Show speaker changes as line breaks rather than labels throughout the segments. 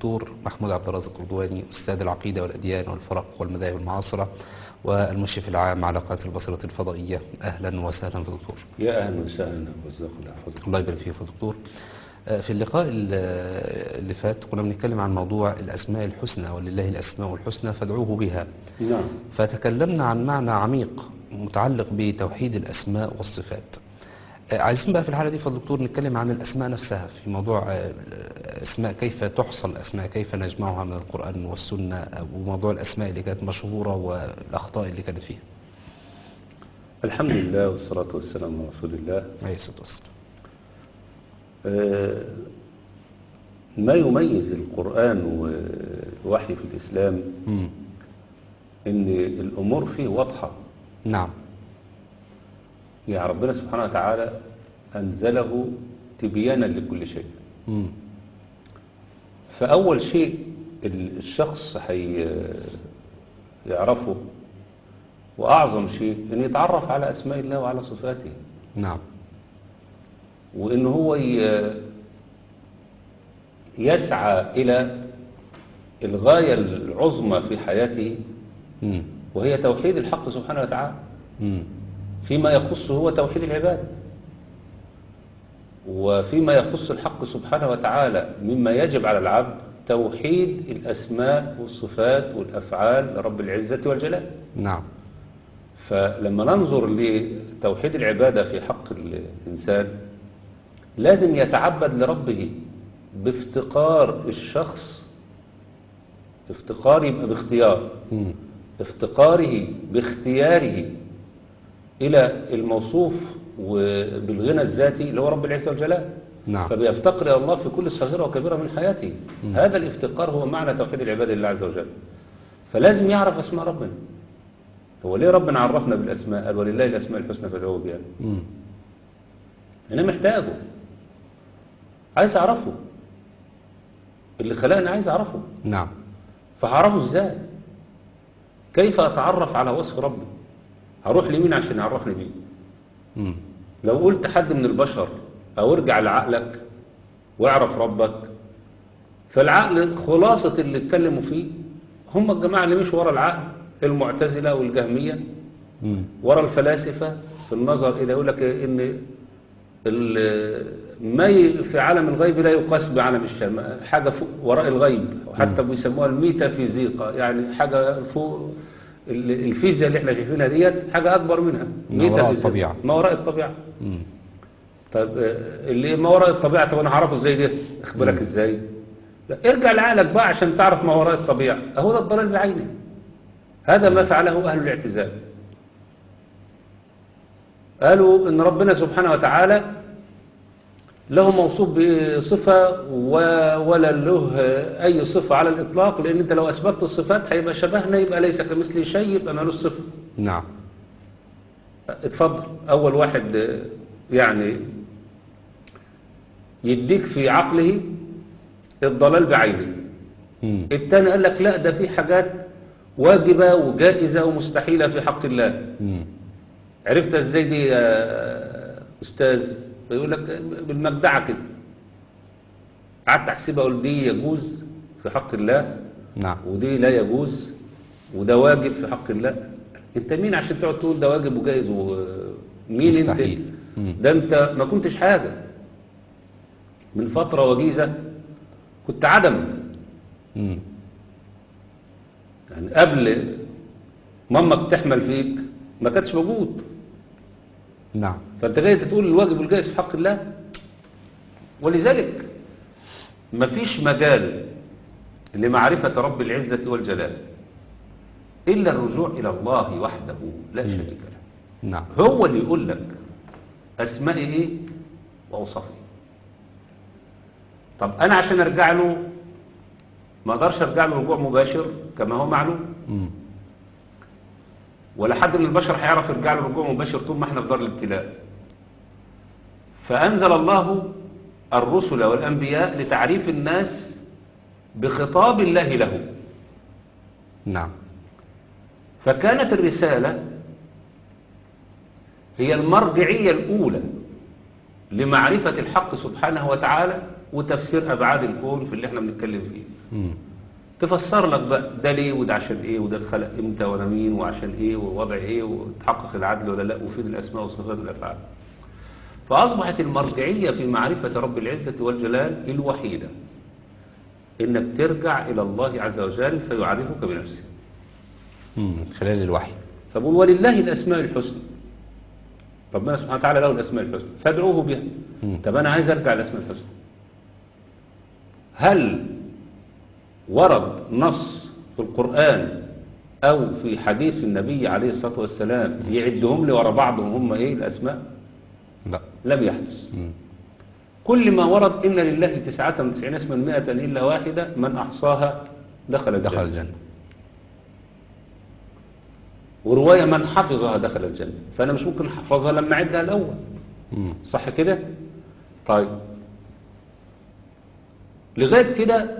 الدكتور محمود عبد الرازق القردواني أستاذ العقيدة والأديان والفرق والمذاهب المعاصرة والمشرف العام على قناة البصرة الفضائية أهلا وسهلا في الدكتور
يا اهلا وسهلا رزاق الله يحفظك
الله يبارك فيك يا دكتور آه، في اللقاء ال- اللي فات كنا بنتكلم عن موضوع الأسماء الحسنى ولله الأسماء الحسنى فادعوه بها
نعم
فتكلمنا عن معنى عميق متعلق بتوحيد الأسماء والصفات آه، عايزين بقى في الحالة دي فضل دكتور نتكلم عن الأسماء نفسها في موضوع آه، الأسماء كيف تحصل الأسماء كيف نجمعها من القرآن والسنة آه، وموضوع الأسماء اللي كانت مشهورة والأخطاء اللي كانت فيها
الحمد لله والصلاة والسلام على رسول الله
عليه الصلاة والسلام
آه، ما يميز القرآن والوحي في الإسلام
مم.
إن الأمور فيه واضحة
نعم
يعني ربنا سبحانه وتعالى أنزله تبيانا لكل شيء
مم.
فأول شيء ال- الشخص حي يعرفه وأعظم شيء أن يتعرف على أسماء الله وعلى صفاته
نعم
وأن هو ي- يسعى إلى الغاية العظمى في حياته
مم.
وهي توحيد الحق سبحانه وتعالى
مم.
فيما يخصه هو توحيد العبادة وفيما يخص الحق سبحانه وتعالى مما يجب على العبد توحيد الأسماء والصفات والأفعال لرب العزة والجلال
نعم
فلما ننظر لتوحيد العبادة في حق الإنسان لازم يتعبد لربه بافتقار الشخص افتقار يبقى باختيار
مم.
افتقاره باختياره إلى الموصوف وبالغنى الذاتي اللي هو رب العزة والجلال
نعم
فبيفتقر إلى الله في كل صغيرة وكبيرة من حياته هذا الافتقار هو معنى توحيد العبادة لله عز وجل فلازم يعرف أسماء ربنا هو ليه ربنا عرفنا بالأسماء قال ولله الأسماء الحسنى فادعوه بها
مم.
أنا محتاجه عايز أعرفه اللي خلقني عايز أعرفه
نعم
فهعرفه ازاي كيف اتعرف على وصف ربي هروح لمين عشان يعرفني بيه
مم.
لو قلت حد من البشر او ارجع لعقلك واعرف ربك فالعقل خلاصة اللي اتكلموا فيه هم الجماعة اللي مشوا ورا العقل المعتزلة والجهمية
مم.
ورا الفلاسفة في النظر إلى يقول لك إن ال- ما ي- في عالم الغيب لا يقاس بعالم الشام حاجة فوق وراء الغيب وحتى بيسموها الميتافيزيقا يعني حاجة فوق ال- الفيزياء اللي احنا شايفينها ديت حاجة أكبر منها
ما وراء
ميتافيزيقا.
الطبيعة.
ما وراء الطبيعة
مم.
طب آه، اللي ما وراء الطبيعة طب أنا هعرفه إزاي ده أخبرك إزاي لا ارجع لعقلك بقى عشان تعرف ما وراء الطبيعة أهو ده الضلال بعينه هذا ما فعله أهل الاعتزال قالوا ان ربنا سبحانه وتعالى له موصوف بصفة و- ولا له أي صفة على الإطلاق لأن أنت لو أثبتت الصفات هيبقى شبهنا يبقى ليس كمثله شيء يبقى مالوش صفة
نعم
اتفضل أول واحد آه، يعني يديك في عقله الضلال بعينه
مم.
التاني قال لك لا ده في حاجات واجبة وجائزة ومستحيلة في حق الله
مم.
عرفت ازاي دي يا استاذ يقول لك بالمجدعه كده قعدت احسبها اقول دي يجوز في حق الله
نعم
ودي لا يجوز وده واجب في حق الله انت مين عشان تقعد تقول ده واجب وجائز ومين
مستحيل.
انت
مم.
ده انت ما كنتش حاجه من فتره وجيزه كنت عدم
مم.
يعني قبل مامك تحمل فيك ما كانتش موجود
نعم
فانت جاي تقول الواجب والجائز في حق الله ولذلك مفيش مجال لمعرفة رب العزة والجلال إلا الرجوع إلى الله وحده لا شريك له
نعم
هو اللي يقول لك أسمائي إيه وأوصافي إيه طب أنا عشان أرجع له ما أقدرش أرجع له رجوع مباشر كما هو معلوم
مم.
ولا حد من البشر هيعرف يرجع له رجوع مباشر طول ما احنا في دار الابتلاء فأنزل الله الرسل والأنبياء لتعريف الناس بخطاب الله له
نعم
فكانت الرسالة هي المرجعية الأولى لمعرفة الحق سبحانه وتعالى وتفسير ابعاد الكون في اللي احنا بنتكلم فيه
مم.
تفسر لك بقى ده ليه وده عشان ايه وده اتخلق امتى وانا مين وعشان ايه ووضع ايه وتحقق العدل ولا لا وفين الاسماء والصفات والافعال فاصبحت المرجعيه في معرفه رب العزه والجلال الوحيده انك ترجع الى الله عز وجل فيعرفك بنفسه
مم. خلال الوحي
فبقول ولله الاسماء الحسنى ربنا سبحانه وتعالى له الاسماء الحسنى فادعوه بها
مم.
طب انا عايز ارجع للاسماء الحسنى هل ورد نص في القرآن أو في حديث النبي عليه الصلاة والسلام يعدهم لي ورا بعضهم هم إيه الأسماء
لا
لم يحدث
مم.
كل ما ورد إن لله تسعة وتسعين اسما مئة إلا واحدة من أحصاها دخل الجنة
دخل الجنة
ورواية من حفظها دخل الجنة فأنا مش ممكن أحفظها لما أعدها الأول
مم.
صح كده طيب لغاية كده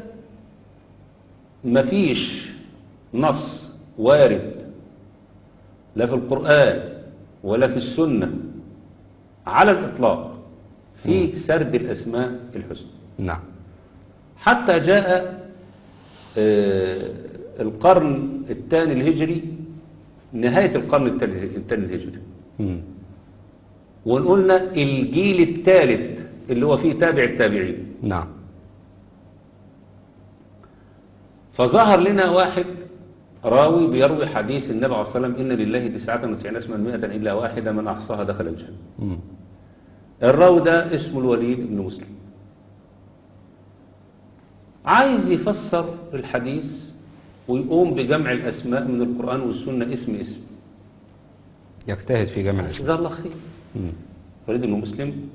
مفيش نص وارد لا في القرآن ولا في السنة على الإطلاق في سرد الأسماء الحسنى
نعم
حتى جاء آه، القرن الثاني الهجري نهاية القرن الثاني الثاني الهجري
مم.
وقلنا الجيل الثالث اللي هو فيه تابع التابعين
نعم
فظهر لنا واحد راوي بيروي حديث النبي عليه الصلاة والسلام إن لله تسعة وتسعين اسما مئة إلا واحدة من أحصاها دخل الجنة
مم.
الراوي ده اسمه الوليد بن مسلم عايز يفسر الحديث ويقوم بجمع الأسماء من القرآن والسنة اسم اسم
يجتهد في جمع الاسماء
جزاه الله خير
مم.
وليد بن مسلم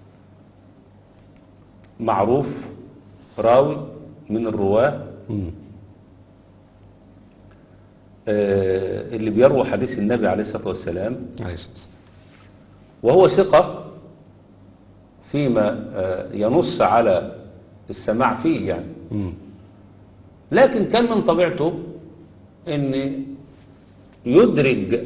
معروف راوي من الرواه
مم.
آه، اللي بيروي حديث النبي عليه الصلاة والسلام
عليه الصلاة والسلام
وهو ثقة فيما آه، ينص على السماع فيه يعني
مم.
لكن كان من طبيعته ان يدرج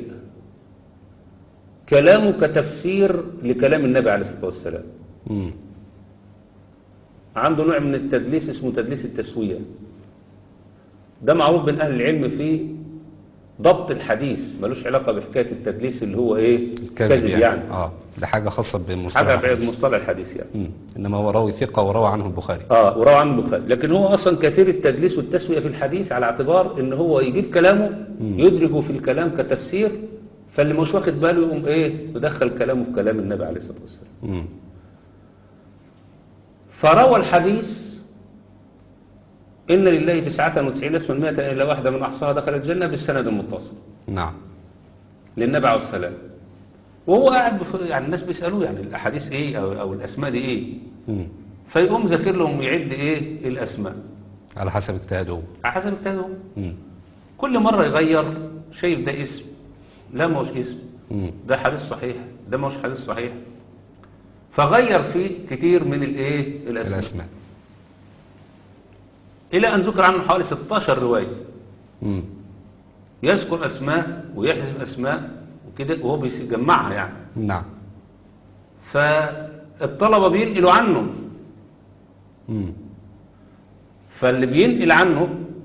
كلامه كتفسير لكلام النبي عليه الصلاة والسلام
مم.
عنده نوع من التدليس اسمه تدليس التسوية ده معروف بين أهل العلم في ضبط الحديث ملوش علاقة بحكاية التدليس اللي هو ايه
الكذب يعني. اه ده حاجة خاصة بمصطلح
حاجة بعيد
الحديث.
مصطلح الحديث يعني
مم. انما هو راوي ثقة وروى عنه البخاري
اه وروى عن البخاري لكن هو اصلا كثير التدليس والتسوية في الحديث على اعتبار ان هو يجيب كلامه يدرجه في الكلام كتفسير فاللي مش واخد باله يقوم ايه يدخل كلامه في كلام النبي عليه الصلاة والسلام
مم.
فروى الحديث إن لله تسعة وتسعين اسما مئة إلا واحدة من أحصاها دخل الجنة بالسند المتصل
نعم
للنبي عليه السلام وهو قاعد بف... يعني الناس بيسألوه يعني الأحاديث إيه أو, أو الأسماء دي إيه
مم.
فيقوم ذاكر لهم يعد إيه الأسماء
على حسب اجتهاده هو.
على حسب اجتهادهم
مم.
كل مرة يغير شايف ده اسم لا ما هوش اسم
مم.
ده حديث صحيح ده ما هوش حديث صحيح فغير فيه كتير من الايه الاسماء
الاسماء
الى ان ذكر عنه حوالي 16 روايه
مم.
يذكر اسماء ويحذف اسماء وكده وهو بيجمعها يعني
نعم
فالطلبه بينقلوا عنه
مم.
فاللي بينقل عنه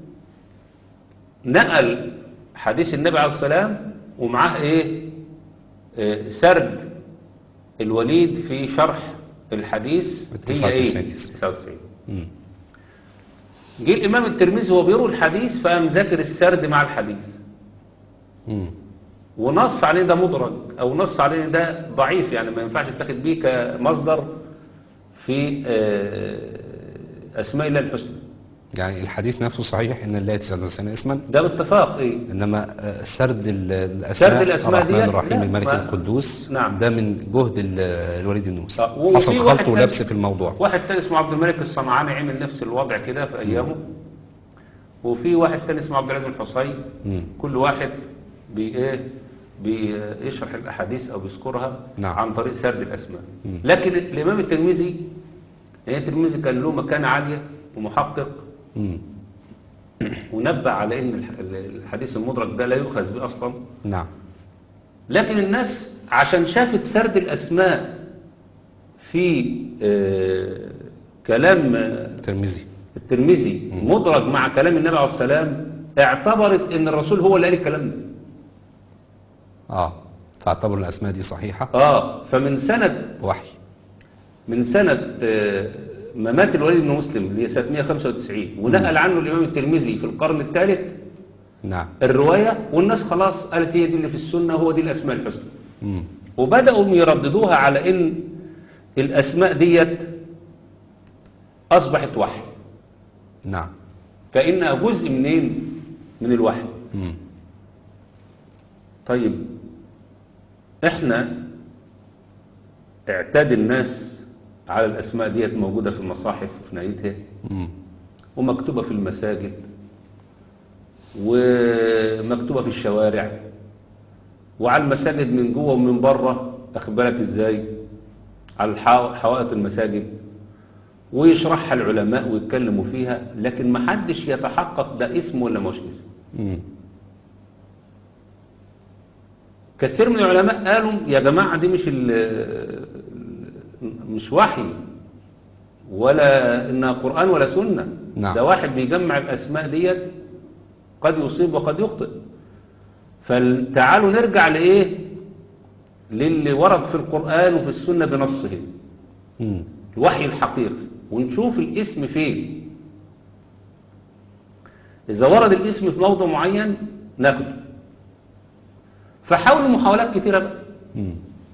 نقل حديث النبي عليه السلام ومعاه ايه آه، سرد الوليد في شرح الحديث
التسعة
هي ايه
وتسعين اسم.
99
مم.
جه الامام الترمذي وهو بيروي الحديث فقام ذاكر السرد مع الحديث
مم.
ونص عليه ده مدرج او نص عليه ده ضعيف يعني ما ينفعش تاخد بيه كمصدر في آه، اسماء الله الحسنى
يعني الحديث نفسه صحيح ان الله 99 اسما
ده باتفاق ايه
انما آه، سرد ال- الاسماء
سرد الأسماء
الرحمن
ديت؟
الرحيم
لا،
الملك
ما-
القدوس
نعم.
ده من جهد ال- الوليد النوسي
آه، وفي
حصل
واحد
خلط
تاني-
ولبس في الموضوع
واحد تاني اسمه عبد الملك الصنعاني عمل نفس الوضع كده في ايامه وفي واحد تاني اسمه عبد العزيز الحصين
مم.
كل واحد بي ايه بيشرح الاحاديث او بيذكرها
نعم.
عن طريق سرد الاسماء
مم.
لكن الامام الترمذي الامام الترمذي كان له مكانه عاليه ومحقق
مم.
ونبه على ان الح- الحديث المدرك ده لا يؤخذ به اصلا
نعم
لكن الناس عشان شافت سرد الأسماء في آه، كلام آه،
الترمذي
الترمذي مدرج مع كلام النبي عليه السلام اعتبرت ان الرسول هو اللي قال الكلام ده
اه فاعتبروا الاسماء دي صحيحه
اه فمن سنة
وحي
من سنة آه، ما مات الوليد بن مسلم اللي هي سنة 195 ونقل عنه الإمام الترمذي في القرن الثالث
نعم
الرواية والناس خلاص قالت هي دي اللي في السنة هو دي الأسماء الحسنى
مم.
وبدأوا يرددوها على إن الأسماء ديت أصبحت وحي
نعم
كأنها جزء منين من الوحي
مم.
طيب احنا اعتاد الناس على الأسماء ديت موجودة في المصاحف وفي نهايتها
مم.
ومكتوبة في المساجد ومكتوبة في الشوارع وعلى المساجد من جوه ومن بره أخد بالك ازاي على الحو- حوائط المساجد ويشرحها العلماء ويتكلموا فيها لكن ما حدش يتحقق ده اسم ولا مش اسم
مم.
كثير من العلماء قالوا يا جماعة دي مش ال- مش وحي ولا انها قرآن ولا سنة
نعم.
ده واحد بيجمع الاسماء ديت قد يصيب وقد يخطئ فتعالوا نرجع لايه للي ورد في القرآن وفي السنة بنصه
مم.
الوحي الحقيقي ونشوف الاسم فين إذا ورد الاسم في موضع معين ناخده فحاولوا محاولات كتيرة بقى
مم.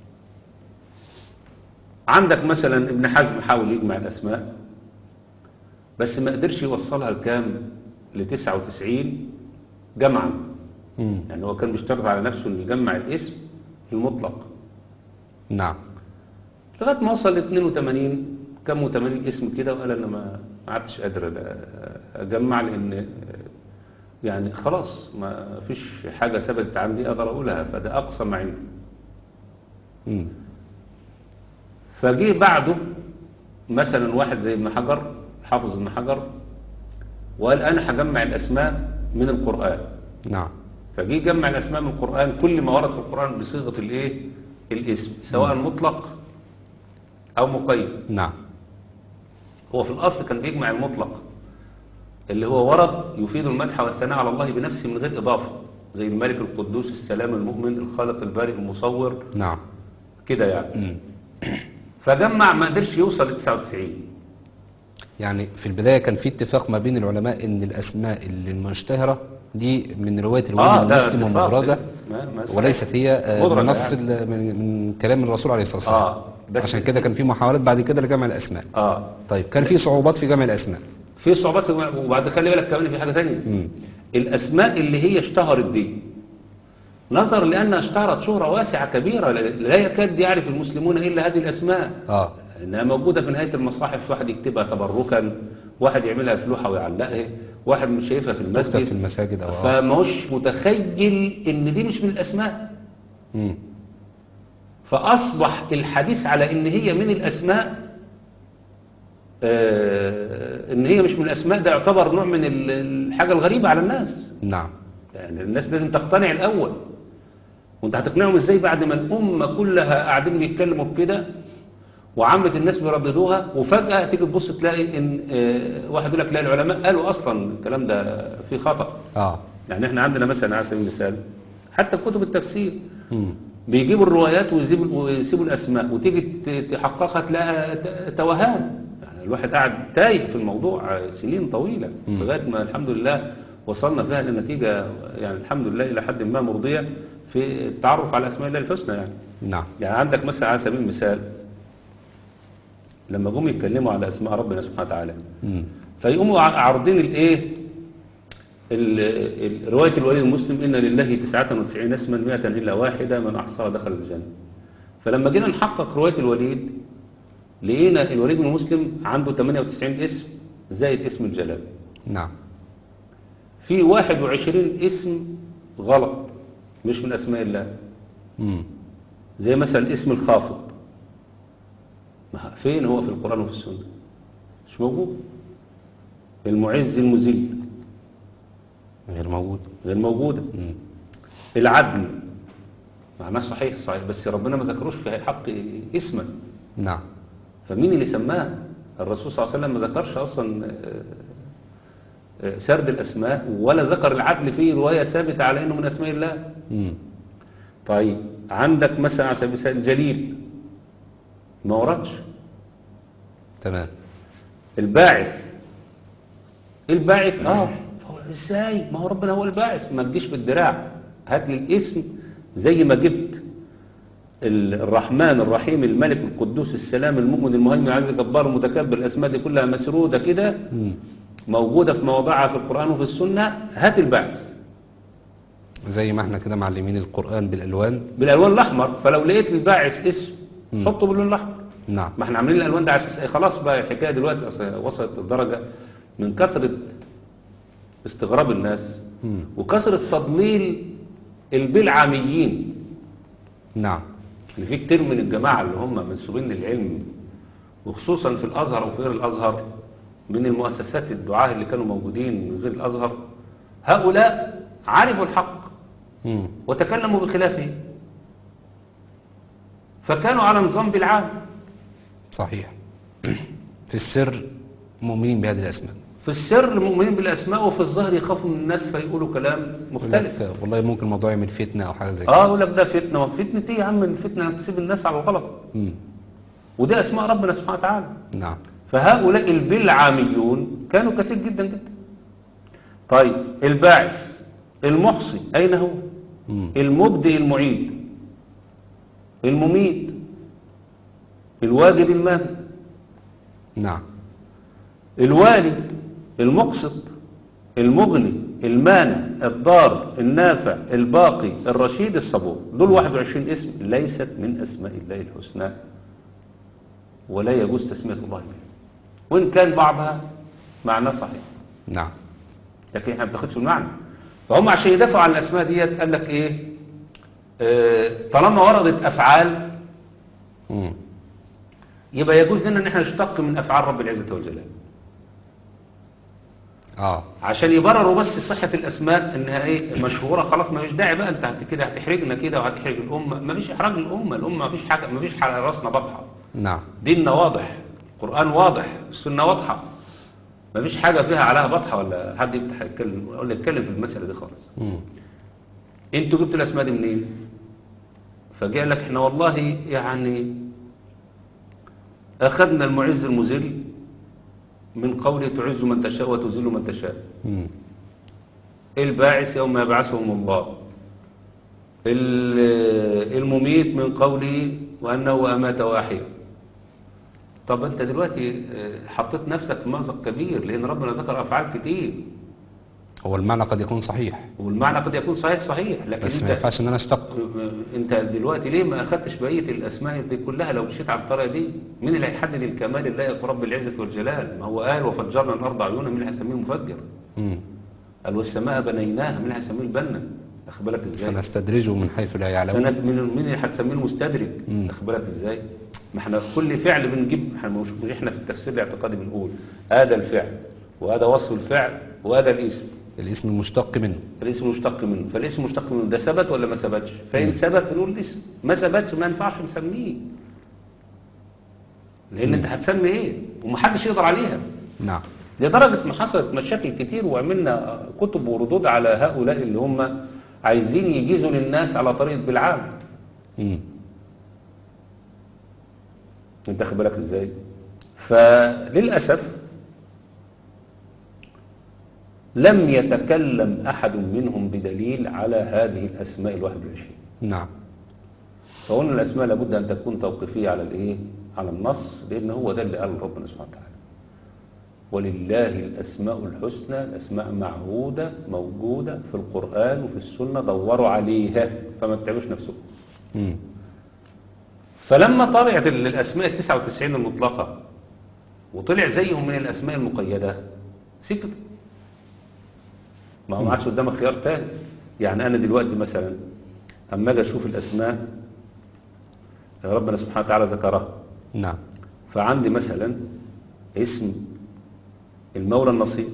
عندك مثلا ابن حزم حاول يجمع الأسماء بس ما قدرش يوصلها لكام ل 99 جمعا
مم.
يعني هو كان بيشترط على نفسه انه يجمع الاسم المطلق
نعم
لغايه ما وصل ل 82 كم 80 اسم كده وقال انا ما ما عدتش قادر أ- اجمع لان يعني خلاص ما فيش حاجه ثبتت عندي اقدر اقولها فده اقصى ما عندي
مم.
فجه بعده مثلا واحد زي ابن حجر حافظ ابن حجر وقال انا هجمع الاسماء من القران
نعم
فجه جمع الاسماء من القران كل ما ورد في القران بصيغه الايه الاسم سواء مطلق او مقيد
نعم
هو في الأصل كان بيجمع المطلق اللي هو ورد يفيد المدح والثناء على الله بنفسه من غير إضافة زي الملك القدوس السلام المؤمن الخالق البارئ المصور
نعم
كده يعني
مم.
فجمع ما قدرش يوصل ل 99
يعني في البداية كان في اتفاق ما بين العلماء ان الاسماء اللي المشتهرة دي من رواية الوليد
ده
المسلم
اتفاق.
ومفردة
ما- ما صحيح.
وليست هي آه،
مدرجة
من نص
يعني.
ال- من من كلام الرسول عليه الصلاة والسلام
آه، بس-
عشان كده كان في محاولات بعد كده لجمع الاسماء
اه
طيب كان في صعوبات في جمع الاسماء
في صعوبات في وبعد خلي بالك كمان في حاجة تانية
مم.
الأسماء اللي هي اشتهرت دي نظر لأنها اشتهرت شهرة واسعة كبيرة لا يكاد يعرف المسلمون إلا هذه الأسماء
اه
انها موجودة في نهاية المصاحف واحد يكتبها تبركا واحد يعملها في لوحة ويعلقها واحد مش شايفها في
تكتب
المسجد
في المساجد او آه.
فماهوش متخيل ان دي مش من الاسماء
مم.
فاصبح الحديث على ان هي من الاسماء آه، ان هي مش من الاسماء ده يعتبر نوع من ال- الحاجة الغريبة على الناس
نعم
يعني الناس لازم تقتنع الاول وانت هتقنعهم ازاي بعد ما الامه كلها قاعدين بيتكلموا بكده وعامة الناس بيرددوها وفجأة تيجي تبص تلاقي ان آه، واحد يقول لك لا العلماء قالوا اصلا الكلام ده فيه خطأ
اه
يعني احنا عندنا مثلا على سبيل المثال حتى في كتب التفسير
مم.
بيجيبوا الروايات ويسيبوا ويسيبوا الاسماء وتيجي ت- تحققها تلاقيها ت- توهان يعني الواحد قاعد تايه في الموضوع سنين طويله
مم.
لغايه ما الحمد لله وصلنا فيها لنتيجه يعني الحمد لله الى حد ما مرضيه في التعرف على اسماء الله الحسنى يعني
نعم
يعني عندك مثلا على سبيل المثال لما جم يتكلموا على اسماء ربنا سبحانه وتعالى
مم.
فيقوموا ع- عارضين الايه ال- ال- رواية الوليد المسلم إن لله 99 اسما 100 إلا واحدة من أحصاها دخل الجنة فلما جينا نحقق رواية الوليد لقينا الوليد بن مسلم عنده 98 اسم زائد اسم الجلال
نعم
في 21 اسم غلط مش من أسماء الله
مم.
زي مثلا اسم الخافض ما فين هو في القرآن وفي السنة مش موجود المعز المذل
غير موجود
غير موجودة
مم.
العدل معناه صحيح صحيح بس ربنا ما ذكروش في حق اسما
نعم
فمين اللي سماه الرسول صلى الله عليه وسلم ما ذكرش أصلا آه، آه، سرد الأسماء ولا ذكر العدل فيه رواية ثابتة على أنه من أسماء الله
مم.
طيب عندك مثلا على سبيل المثال جليل ما وردش
تمام
الباعث الباعث اه هو ازاي ما هو ربنا هو الباعث ما تجيش بالدراع هات لي الاسم زي ما جبت ال- الرحمن الرحيم الملك القدوس السلام المؤمن المهيمن العزيز الجبار المتكبر الاسماء دي كلها مسروده كده
مم.
موجوده في مواضعها في القران وفي السنه هات الباعث
زي ما احنا كده معلمين القرآن بالألوان
بالالوان الاحمر فلو لقيت الباعث اسم
مم.
حطه باللون الاحمر
نعم
ما احنا عاملين الالوان ده على اساس إيه؟ خلاص بقى الحكايه دلوقتي أصل وصلت لدرجه من كثره استغراب الناس
مم.
وكثره تضليل البلعاميين
نعم
اللي في كتير من الجماعه اللي هم منسوبين للعلم وخصوصا في الازهر وفي غير الازهر من المؤسسات الدعاه اللي كانوا موجودين من غير الازهر هؤلاء عرفوا الحق
مم.
وتكلموا بخلافه فكانوا على نظام بالعام
صحيح في السر مؤمنين بهذه الأسماء
في السر مؤمنين بالاسماء وفي الظاهر يخافوا من الناس فيقولوا كلام مختلف
يقول لك والله ممكن الموضوع يعمل فتنة أو حاجة زي كده
اه يقول لك ده فتنه وفتنه ايه يا عم الفتنه انك تسيب الناس على الغلط
مم.
ودي اسماء ربنا سبحانه وتعالى
نعم
فهؤلاء البلعاميون كانوا كثير جدا جدا طيب الباعث المحصي اين هو
مم.
المبدئ المعيد المميت الواجد المانع
نعم
الوالي المقسط المغني المانع الضار النافع الباقي الرشيد الصبور دول 21 اسم ليست من اسماء الله الحسنى ولا يجوز تسميه الله بها وان كان بعضها معناه صحيح
نعم
لكن احنا ما بناخدش المعنى فهم عشان يدافعوا عن الاسماء ديت قال لك ايه آه، طالما وردت افعال
مم.
يبقى يجوز لنا ان احنا نشتق من افعال رب العزه والجلال
اه
عشان يبرروا بس صحة الأسماء إنها إيه مشهورة خلاص ما فيش داعي بقى أنت هت- كده هتحرجنا كده وهتحرج الأمة ما فيش إحراج للأمة الأمة ما فيش حاجة ما فيش حاجة راسنا واضحة
نعم
ديننا واضح القرآن واضح السنة واضحة ما فيش حاجة فيها عليها بطحة ولا حد يفتح يتكلم ولا يتكلم في المسألة دي خالص
مم.
أنتوا جبتوا الأسماء دي منين؟ فجاء لك إحنا والله يعني أخذنا المعز المذل من قوله تعز من تشاء وتذل من تشاء
مم.
الباعث يوم يبعثهم الله ال- المميت من قوله وأنه أمات وأحيا طب أنت دلوقتي آه، حطيت نفسك في مأزق كبير لأن ربنا ذكر أفعال كتير
هو المعنى قد يكون صحيح
والمعنى قد يكون صحيح صحيح لكن
بس ما
أنت
ينفعش ان انا اشتق
انت دلوقتي ليه ما اخدتش بقيه الاسماء دي كلها لو مشيت على الطريقه دي مين اللي هيحدد الكمال اللائق برب العزه والجلال ما هو قال وفجرنا الارض عيونا مين اللي هيسميه مفجر
مم.
قال والسماء بنيناها مين اللي هيسميه البنا اخد بالك ازاي
سنستدرجه من حيث لا يعلمون
سنة من مين اللي هتسميه المستدرك
مم.
اخد بالك ازاي ما احنا كل فعل بنجيب احنا مش مش احنا في التفسير الاعتقادي بنقول هذا الفعل وهذا وصف الفعل وهذا الاسم
الاسم المشتق منه
الاسم مشتق منه فالاسم مشتق منه ده ثبت ولا ما ثبتش فإن ثبت بنقول الاسم ما ثبتش ما ينفعش نسميه لأن أنت هتسمي إيه ومحدش يقدر عليها
نعم
لدرجة ما حصلت مشاكل كتير وعملنا كتب وردود على هؤلاء اللي هم عايزين يجيزوا للناس على طريقة بالعام
مم.
انت خد بالك ازاي فللأسف لم يتكلم أحد منهم بدليل على هذه الأسماء الواحد والعشرين
نعم
فقلنا الأسماء لابد أن تكون توقيفية على الإيه؟ على النص لأن هو ده اللي قاله ربنا سبحانه وتعالى ولله الأسماء الحسنى الأسماء معهودة موجودة في القرآن وفي السنة دوروا عليها فما تتعبوش نفسكم
مم.
فلما طلعت ال- الأسماء ال 99 المطلقة وطلع زيهم من الأسماء المقيدة سكت ما هو ما عادش قدامك خيار تاني يعني أنا دلوقتي مثلا أما أجي أشوف الأسماء ربنا سبحانه وتعالى ذكرها
نعم
فعندي مثلا اسم المولى النصير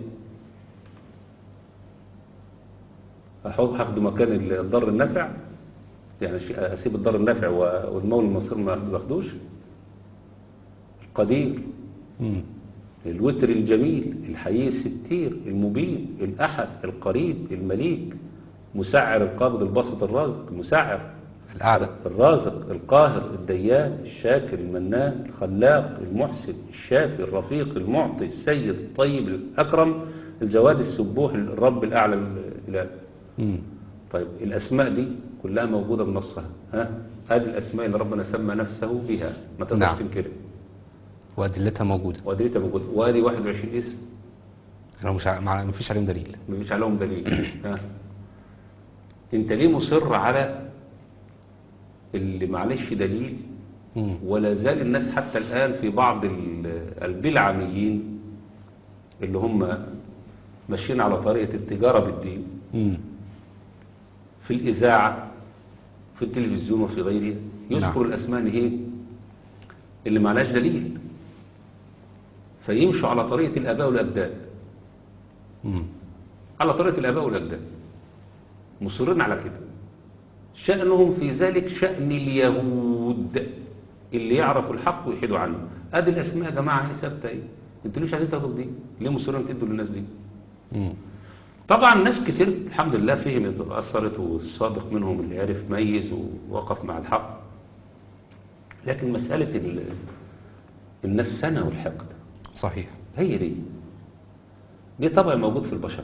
أحط هاخده مكان الضر النافع يعني أشي- أسيب الضر النافع و- والمولى النصير ما باخدوش القدير
مم.
الوتر الجميل الحيي الستير المبين الأحد القريب المليك مسعر القابض الباسط الرازق المسعر
الأعلى
الرازق القاهر الديان الشاكر المنان الخلاق المحسن الشافي الرفيق المعطي السيد الطيب الأكرم الجواد السبوح الرب الأعلى الإله
مم.
طيب الأسماء دي كلها موجودة بنصها ها هذه الأسماء اللي ربنا سمى نفسه بها ما تقدرش
نعم.
تنكرها
وأدلتها موجودة
وأدلتها موجودة وادي 21 اسم
لو مش ع- مع- مفيش عليهم دليل
مفيش عليهم دليل ها انت ليه مصر على اللي معلش دليل
مم.
ولا زال الناس حتى الآن في بعض ال- البلعميين اللي هم ماشيين على طريقة التجارة بالدين
مم.
في الإذاعة في التلفزيون وفي غيره يذكر
نعم.
الأسماء اللي هي اللي معلاش دليل فيمشوا على طريقة الآباء والأجداد
مم.
على طريقة الآباء والأجداد مصرين على كده شأنهم في ذلك شأن اليهود اللي يعرفوا الحق ويحيدوا عنه ادي الاسماء يا جماعه ايه ثابته ايه انتوا ليش عايزين تاخدوا دي ليه مصرين تدوا للناس دي
مم.
طبعا ناس كتير الحمد لله فهمت وتأثرت والصادق منهم اللي عرف ميز ووقف مع الحق لكن مسألة ال- النفسنة والحقد
صحيح
هي دي دي طبع موجود في البشر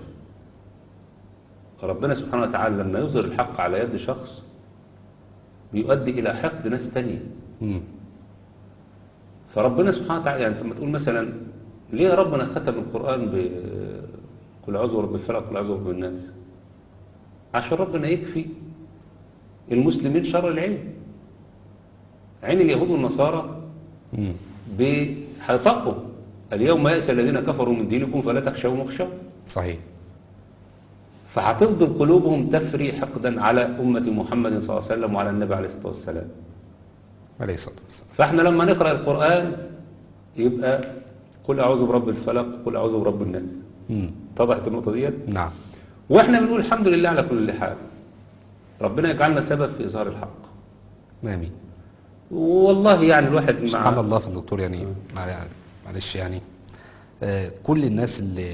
ربنا سبحانه وتعالى لما يظهر الحق على يد شخص بيؤدي إلى حقد ناس تانية
مم.
فربنا سبحانه وتعالى يعني لما تقول مثلا ليه ربنا ختم القرآن ب قل أعوذ برب الفلق قل أعوذ برب الناس عشان ربنا يكفي المسلمين شر العين عين اليهود والنصارى
مم.
هيطقوا اليوم يأس الذين كفروا من دينكم فلا تخشوهم واخشوا
صحيح
فهتفضل قلوبهم تفري حقدا على أمة محمد صلى الله عليه وسلم وعلى النبي عليه الصلاة والسلام
عليه الصلاة والسلام
فاحنا لما نقرأ القرآن يبقى قل أعوذ برب الفلق قل أعوذ برب الناس
مم.
طبعت النقطة ديت
نعم
واحنا بنقول الحمد لله على كل حال ربنا يجعلنا سبب في إظهار الحق
آمين
والله يعني الواحد مع
سبحان الله في الدكتور يعني مع- معلش يعني آه، كل الناس اللي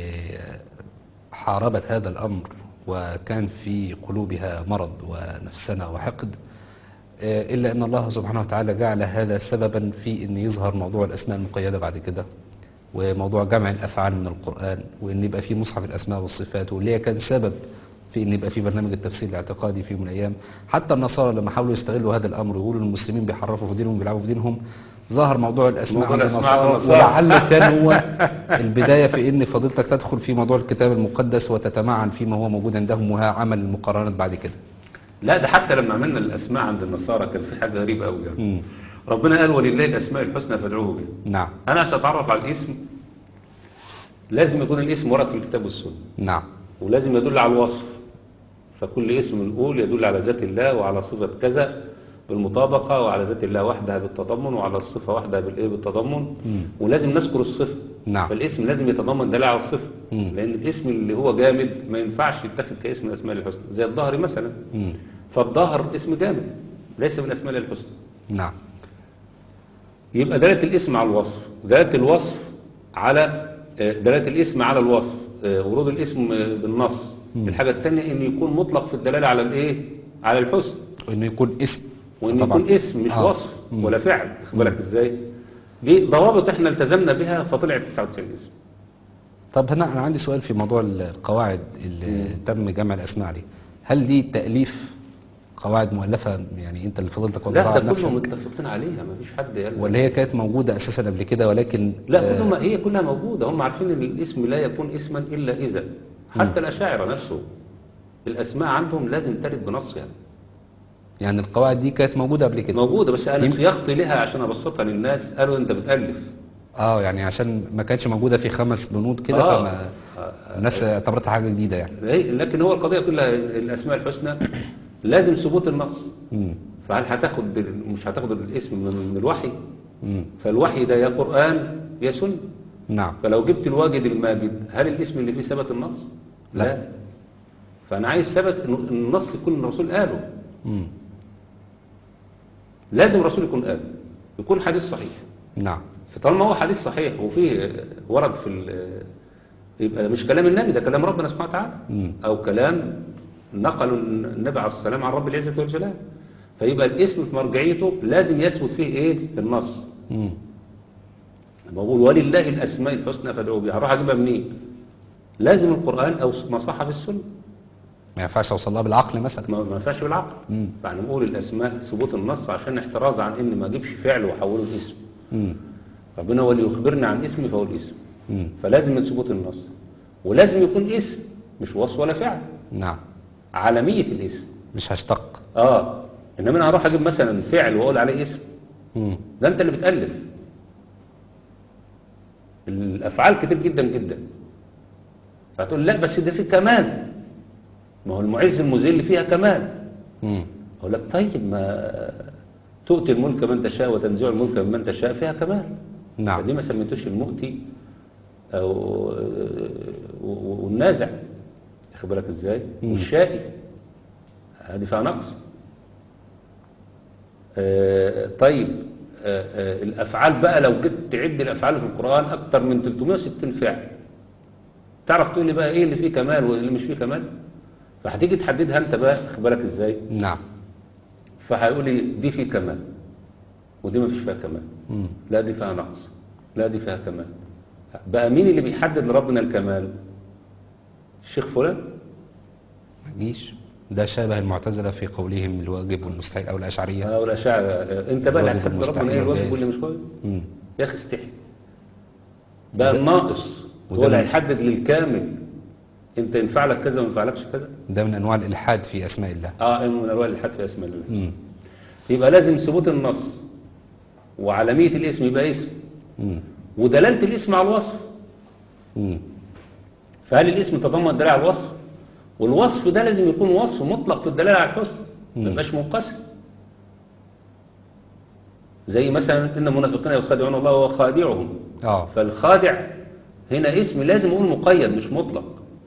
حاربت هذا الأمر وكان في قلوبها مرض ونفسنة وحقد آه، إلا أن الله سبحانه وتعالى جعل هذا سببا في أن يظهر موضوع الأسماء المقيدة بعد كده وموضوع جمع الأفعال من القرآن وأن يبقى في مصحف الأسماء والصفات واللي هي كان سبب في أن يبقى في برنامج التفسير الاعتقادي في يوم من الأيام حتى النصارى لما حاولوا يستغلوا هذا الأمر ويقولوا المسلمين بيحرفوا في دينهم وبيلعبوا في دينهم ظهر موضوع الأسماء
موضوع
عند
الأسماء
النصارى
والنصارى.
ولعله كان هو البداية في أن فضيلتك تدخل في موضوع الكتاب المقدس وتتمعن فيما هو موجود عندهم وها عمل المقارنات بعد كده
لا ده حتى لما عملنا الأسماء عند النصارى كان في حاجة غريبة قوي يعني
مم.
ربنا قال ولله الأسماء الحسنى فادعوه بها
نعم
أنا عشان أتعرف على الاسم لازم يكون الاسم ورد في الكتاب والسنة
نعم
ولازم يدل على الوصف فكل اسم نقول يدل على ذات الله وعلى صفة كذا بالمطابقة وعلى ذات الله وحدها بالتضمن وعلى الصفة وحدها بالإيه بالتضمن
مم.
ولازم نذكر الصفة
نعم.
فالاسم لازم يتضمن دلالة على الصفة
مم.
لأن الاسم اللي هو جامد ما ينفعش يتخذ كاسم من الأسماء الحسنى زي الظهر مثلا
مم.
فالظهر اسم جامد ليس من الأسماء الحسنى
نعم
يبقى دلالة الاسم على الوصف دلالة الوصف على آه، دلالة الاسم على الوصف آه، ورود الاسم آه، بالنص
مم.
الحاجة الثانية ان يكون مطلق في الدلالة على الايه على الحسن
وانه يكون اسم
وان
طبعاً.
يكون اسم مش
آه.
وصف
مم.
ولا فعل خد بالك ازاي دي ضوابط احنا التزمنا بها فطلعت 99 اسم
طب هنا انا عندي سؤال في موضوع القواعد اللي تم جمع الاسماء عليه هل دي تاليف قواعد مؤلفه يعني انت اللي فضلتك
لا
وضعها
ده
بنفسك
كله متفقين عليها ما فيش حد قال
ولا هي كانت موجوده اساسا قبل كده ولكن
لا
آه،
كله ما هي كلها موجودة هم عارفين ان الاسم لا يكون اسما الا اذا حتى الاشاعرة نفسه الاسماء عندهم لازم ترد بنص يعني
يعني القواعد دي كانت موجوده قبل كده
موجودة بس أنا
يمكن-
صياغتي لها عشان أبسطها للناس قالوا أنت بتألف
اه يعني عشان ما كانتش موجوده في خمس بنود كده
آه.
فما الناس اعتبرتها حاجه جديده يعني
هي- لكن هو القضية كلها الأسماء الحسنى لازم ثبوت النص
مم.
فهل هتاخد مش هتاخد الاسم من من الوحي
مم.
فالوحي ده يا قرآن يا سنة
نعم
فلو جبت الواجد الماجد هل الاسم اللي فيه ثبت النص؟
لا.
فأنا عايز ثبت إن النص يكون الرسول قاله
مم.
لازم الرسول يكون قاله يكون حديث صحيح
نعم
فطالما هو حديث صحيح وفيه ورد في ال- يبقى مش كلام النبي ده كلام ربنا سبحانه وتعالى
مم.
او كلام نقله النبي عليه السلام عن رب العزه والجلال فيبقى الاسم في مرجعيته لازم يثبت فيه ايه في النص
مم.
لما بقول ولله الاسماء الحسنى فادعوا بها هروح اجيبها منين لازم القران او ما صح في السنه
ما ينفعش اوصل لها بالعقل مثلا
ما ما ينفعش بالعقل
مم.
يعني نقول الاسماء ثبوت النص عشان احتراز عن ان ما اجيبش فعل واحوله لاسم
مم.
ربنا هو اللي يخبرنا عن اسمي فهو الاسم
مم.
فلازم من ثبوت النص ولازم يكون اسم مش وصف ولا فعل
نعم
عالميه الاسم
مش هشتق
اه انما انا هروح اجيب مثلا فعل واقول عليه اسم
مم.
ده انت اللي بتالف الافعال كتير جدا جدا فتقول لا بس ده في كمال ما هو المعز المذل فيها كمال
مم.
اقول لك طيب ما تؤتي الملك من تشاء وتنزع الملك ممن تشاء فيها كمال
نعم
فدي ما سميتوش المؤتي او و- والنازع واخد بالك ازاي
مم.
والشائي هذه فيها نقص آه، طيب آه، آه، الافعال بقى لو جيت تعد الافعال في القران اكتر من 360 فعل تعرف تقول لي بقى ايه اللي فيه كمال وايه اللي مش فيه كمال فهتيجي تحددها انت بقى واخد بالك ازاي
نعم
فهيقول لي دي فيه كمال ودي ما فيش فيها كمال
مم.
لا دي فيها نقص لا دي فيها كمال بقى مين اللي بيحدد لربنا الكمال الشيخ فلان
ما تجيش ده شابه المعتزلة في قولهم الواجب والمستحيل أو الأشعرية
انا ولا شاعر انت بقى اللي
الواجب
هتحدد
المستحيل
ربنا ايه الواجب
والجائز.
واللي مش واجب
مم.
يا اخي استحي بقى
وده-
الناقص هو
وده
اللي
من-
هيحدد للكامل انت ينفع لك كذا وما ينفعلكش كذا
ده من أنواع الإلحاد في أسماء الله
اه إنه من انواع الحد في اسماء الله
مم.
يبقى لازم ثبوت النص وعالميه الاسم يبقى اسم
مم.
ودلاله الاسم على الوصف
مم.
فهل الاسم تضمن دلاله على الوصف والوصف ده لازم يكون وصف مطلق في الدلاله على الحسن
مم.
ما يبقاش منقسم زي مثلا ان المنافقين يخادعون الله وهو خادعهم
آه
فالخادع هنا اسم لازم يكون مقيد مش مطلق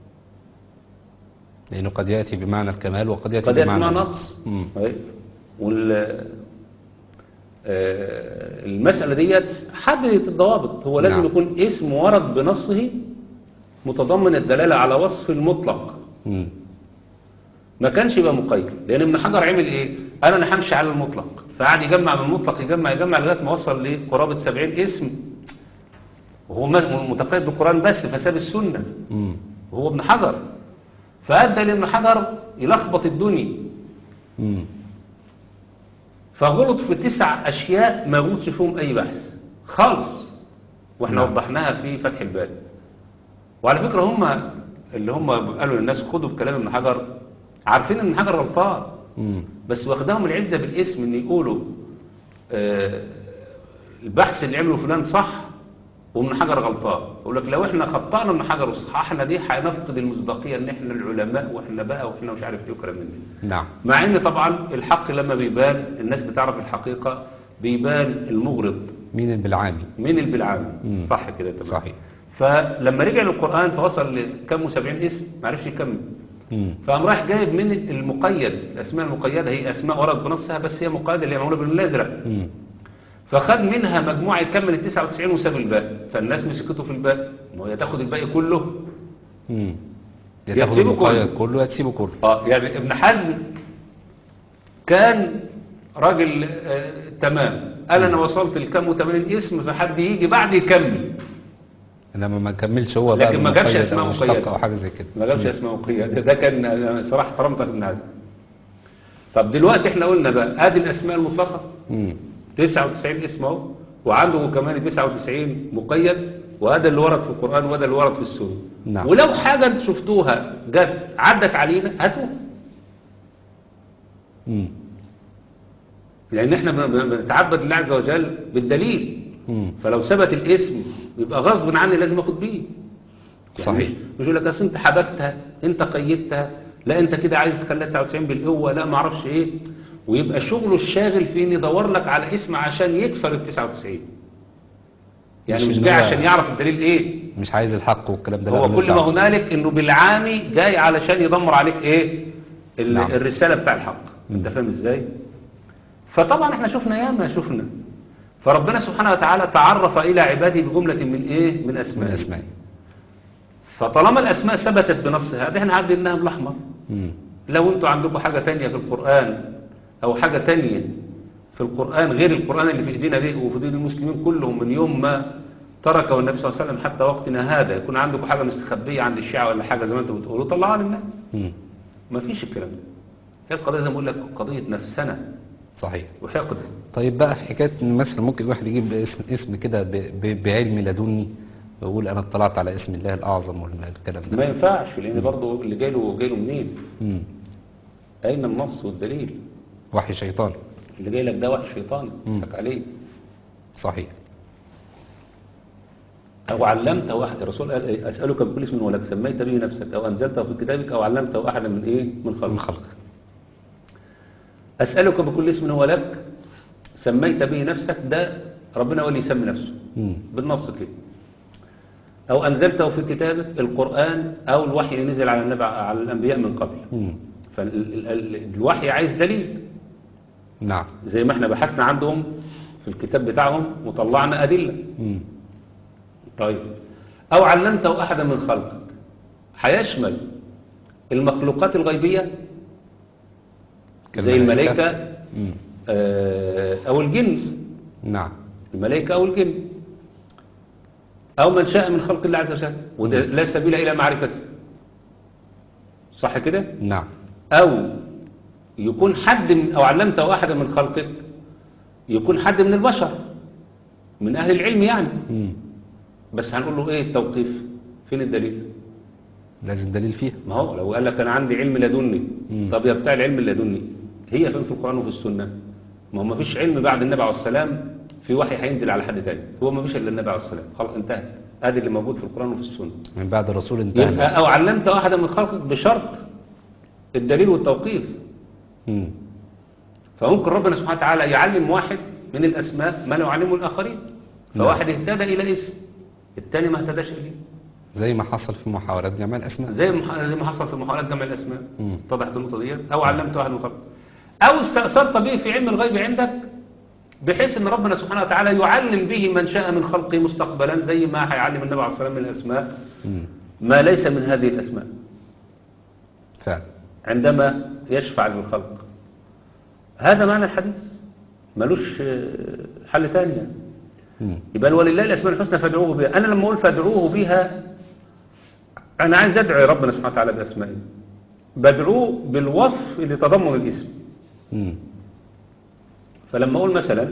لأنه قد يأتي بمعنى الكمال وقد يأتي
قد يأتي
بمعنى
بمعنى
النقص مم.
طيب. وال آه، المسألة ديت حددت الضوابط هو لازم
نعم.
يكون اسم ورد بنصه متضمن الدلالة على وصف المطلق
مم.
ما كانش يبقى مقيد لان ابن حجر عمل ايه قال انا همشي على المطلق فقعد يجمع من المطلق يجمع يجمع لغايه ما وصل لقرابه 70 اسم وهو م- متقيد بالقران بس فساب السنه
مم.
وهو ابن حجر فادى لابن حجر يلخبط الدنيا
مم.
فغلط في تسع اشياء ما غلطش فيهم اي بحث خالص واحنا
نعم.
وضحناها في فتح الباري وعلى فكره هم اللي هم قالوا للناس خدوا بكلام ابن حجر عارفين ان ابن حجر غلطان
مم.
بس واخداهم العزة بالاسم ان يقولوا آه، البحث اللي عمله فلان صح وابن حجر غلطان يقول لك لو احنا خطأنا ابن حجر وصححنا دي هنفقد المصداقية ان احنا العلماء واحنا بقى واحنا مش عارف ايه وكلام من ده
نعم
مع ان طبعا الحق لما بيبان الناس بتعرف الحقيقة بيبان المغرض
مين البلعامي
من البلعامي
مم.
صح كده تمام
صحيح
فلما رجع للقرآن فوصل لكم وسبعين اسم ما عرفش يكمل
مم.
فقام راح جايب من المقيد الاسماء المقيده هي اسماء ورد بنصها بس هي مقيده اللي هي معموله باللون الازرق
مم.
فخد منها مجموعه يكمل ال 99 وساب الباقي فالناس مسكته في الباقي ما هي تاخد الباقي كله
مم. يا
يا
تاخد
تسيبه
المقيد
كله.
كله يا تسيبه كله
اه يعني ابن حزم كان راجل آه تمام قال انا وصلت لكم و80 اسم فحد يجي بعد يكمل
انما ما كملش هو بقى
لكن ما جابش
بالمقيد
اسماء
أو مشتق
مقيدة.
او حاجه زي كده
ما جابش اسماء مقيدة ده كان أنا صراحه احترمت ابن حزم طب دلوقتي احنا قلنا بقى ادي الاسماء المطلقه
مم.
99 اسم اهو وعنده كمان 99 مقيد وهذا اللي ورد في القرآن وهذا اللي ورد في السنة
نعم.
ولو حاجة انت شفتوها جت عدت علينا هاتوها
مم.
لأن احنا بن- بن- بنتعبد لله عز وجل بالدليل
مم.
فلو ثبت الاسم يبقى غصب عني لازم اخد بيه يعني
صحيح.
مش مش يقول لك اصل انت حبكتها انت قيدتها لا انت كده عايز تخليها 99 بالقوه لا ما اعرفش ايه ويبقى شغله الشاغل في ان يدور لك على اسم عشان يكسر ال 99 يعني
مش
مش
إن
جاي
هو-
عشان يعرف الدليل ايه
مش عايز الحق والكلام ده لا،
هو
ملوش
كل ما
دعوة.
هنالك انه بالعامي جاي علشان يدمر عليك ايه ال-
نعم.
الرساله بتاع الحق انت فاهم ازاي فطبعا احنا شفنا ياما شفنا فربنا سبحانه وتعالى تعرف إلى عباده بجملة من إيه؟ من
من
أسمائه
أسمائه
فطالما الأسماء ثبتت بنصها ده احنا عدلناها بالأحمر
مم.
لو انتوا عندكم حاجة تانية في القرآن أو حاجة تانية في القرآن غير القرآن اللي في إيدينا دي وفي دين المسلمين كلهم من يوم ما تركه النبي صلى الله عليه وسلم حتى وقتنا هذا يكون عندكم حاجة مستخبية عند الشيعة ولا حاجة زي ما انتوا بتقولوا طلعوها للناس
مم.
ما فيش الكلام ده هي القضية زي ما بقول لك قضية نفسنا
صحيح
وحقد
طيب بقى في حكاية إن مثلا ممكن واحد يجيب اسم, اسم كده ب- ب- بعلم لدني ويقول أنا اطلعت على اسم الله الأعظم والكلام
ما
ده
ينفعش لأن برضه اللي جاي له جاي له منين؟
مم.
أين النص والدليل؟
وحي شيطان
اللي جاي لك ده وحي شيطاني
مم.
حك عليه
صحيح
أو علمت واحد الرسول قال إيه؟ أسألك بكل اسم ولك سميت به نفسك أو أنزلته في كتابك أو علمته أحدا من إيه من
من
خلقك
خلق
أسألك بكل اسم هو لك سميت به نفسك ده ربنا هو اللي يسمي نفسه
مم.
بالنص كده أو أنزلته في كتابك القرآن أو الوحي اللي نزل على النبي على الأنبياء من قبل
مم.
فالوحي عايز دليل
نعم
زي ما احنا بحثنا عندهم في الكتاب بتاعهم وطلعنا أدلة
مم.
طيب أو علمته أحدا من خلقك هيشمل المخلوقات الغيبية زي الملائكة
مم.
آه، أو الجن
نعم
الملائكة أو الجن أو من شاء من خلق الله عز وجل وده لا سبيل إلى معرفته صح كده
نعم
أو يكون حد من أو علمته أحدا من خلقك يكون حد من البشر من أهل العلم يعني
مم.
بس هنقول له إيه التوقيف فين الدليل
لازم دليل فيها
ما هو لو قال لك أنا عندي علم لدني
مم.
طب يا بتاع العلم اللدني هي فين في القرآن وفي السنة ما هو ما فيش علم بعد النبي عليه السلام في وحي هينزل على حد تاني هو ما فيش إلا النبي عليه السلام خلاص انتهت ادي اللي موجود في القرآن وفي السنة
من بعد الرسول انتهى
يبقى أو علمت أحدا من خلقك بشرط الدليل والتوقيف
مم.
فممكن ربنا سبحانه وتعالى يعلم واحد من الأسماء ما لا يعلمه الآخرين فواحد اهتدى إلى اسم التاني ما اهتداش إليه
زي ما حصل في محاولات جمع الأسماء
زي ما زي ما حصل في محاولات جمع الأسماء
مم.
اتضحت النقطة ديت أو علمت واحد من خلقك أو استأثرت به في علم الغيب عندك بحيث ان ربنا سبحانه وتعالى يعلم به من شاء من خلقه مستقبلا زي ما هيعلم النبي عليه الصلاه والسلام من الاسماء
مم.
ما ليس من هذه الاسماء
فعلا
عندما يشفع للخلق هذا معنى الحديث ملوش آه، حل تاني يعني.
مم.
يبقى ولله الاسماء الحسنى فادعوه بها انا لما اقول فادعوه بها انا عايز ادعي ربنا سبحانه وتعالى باسمائه بدعوه بالوصف اللي تضمن الاسم
مم.
فلما اقول مثلا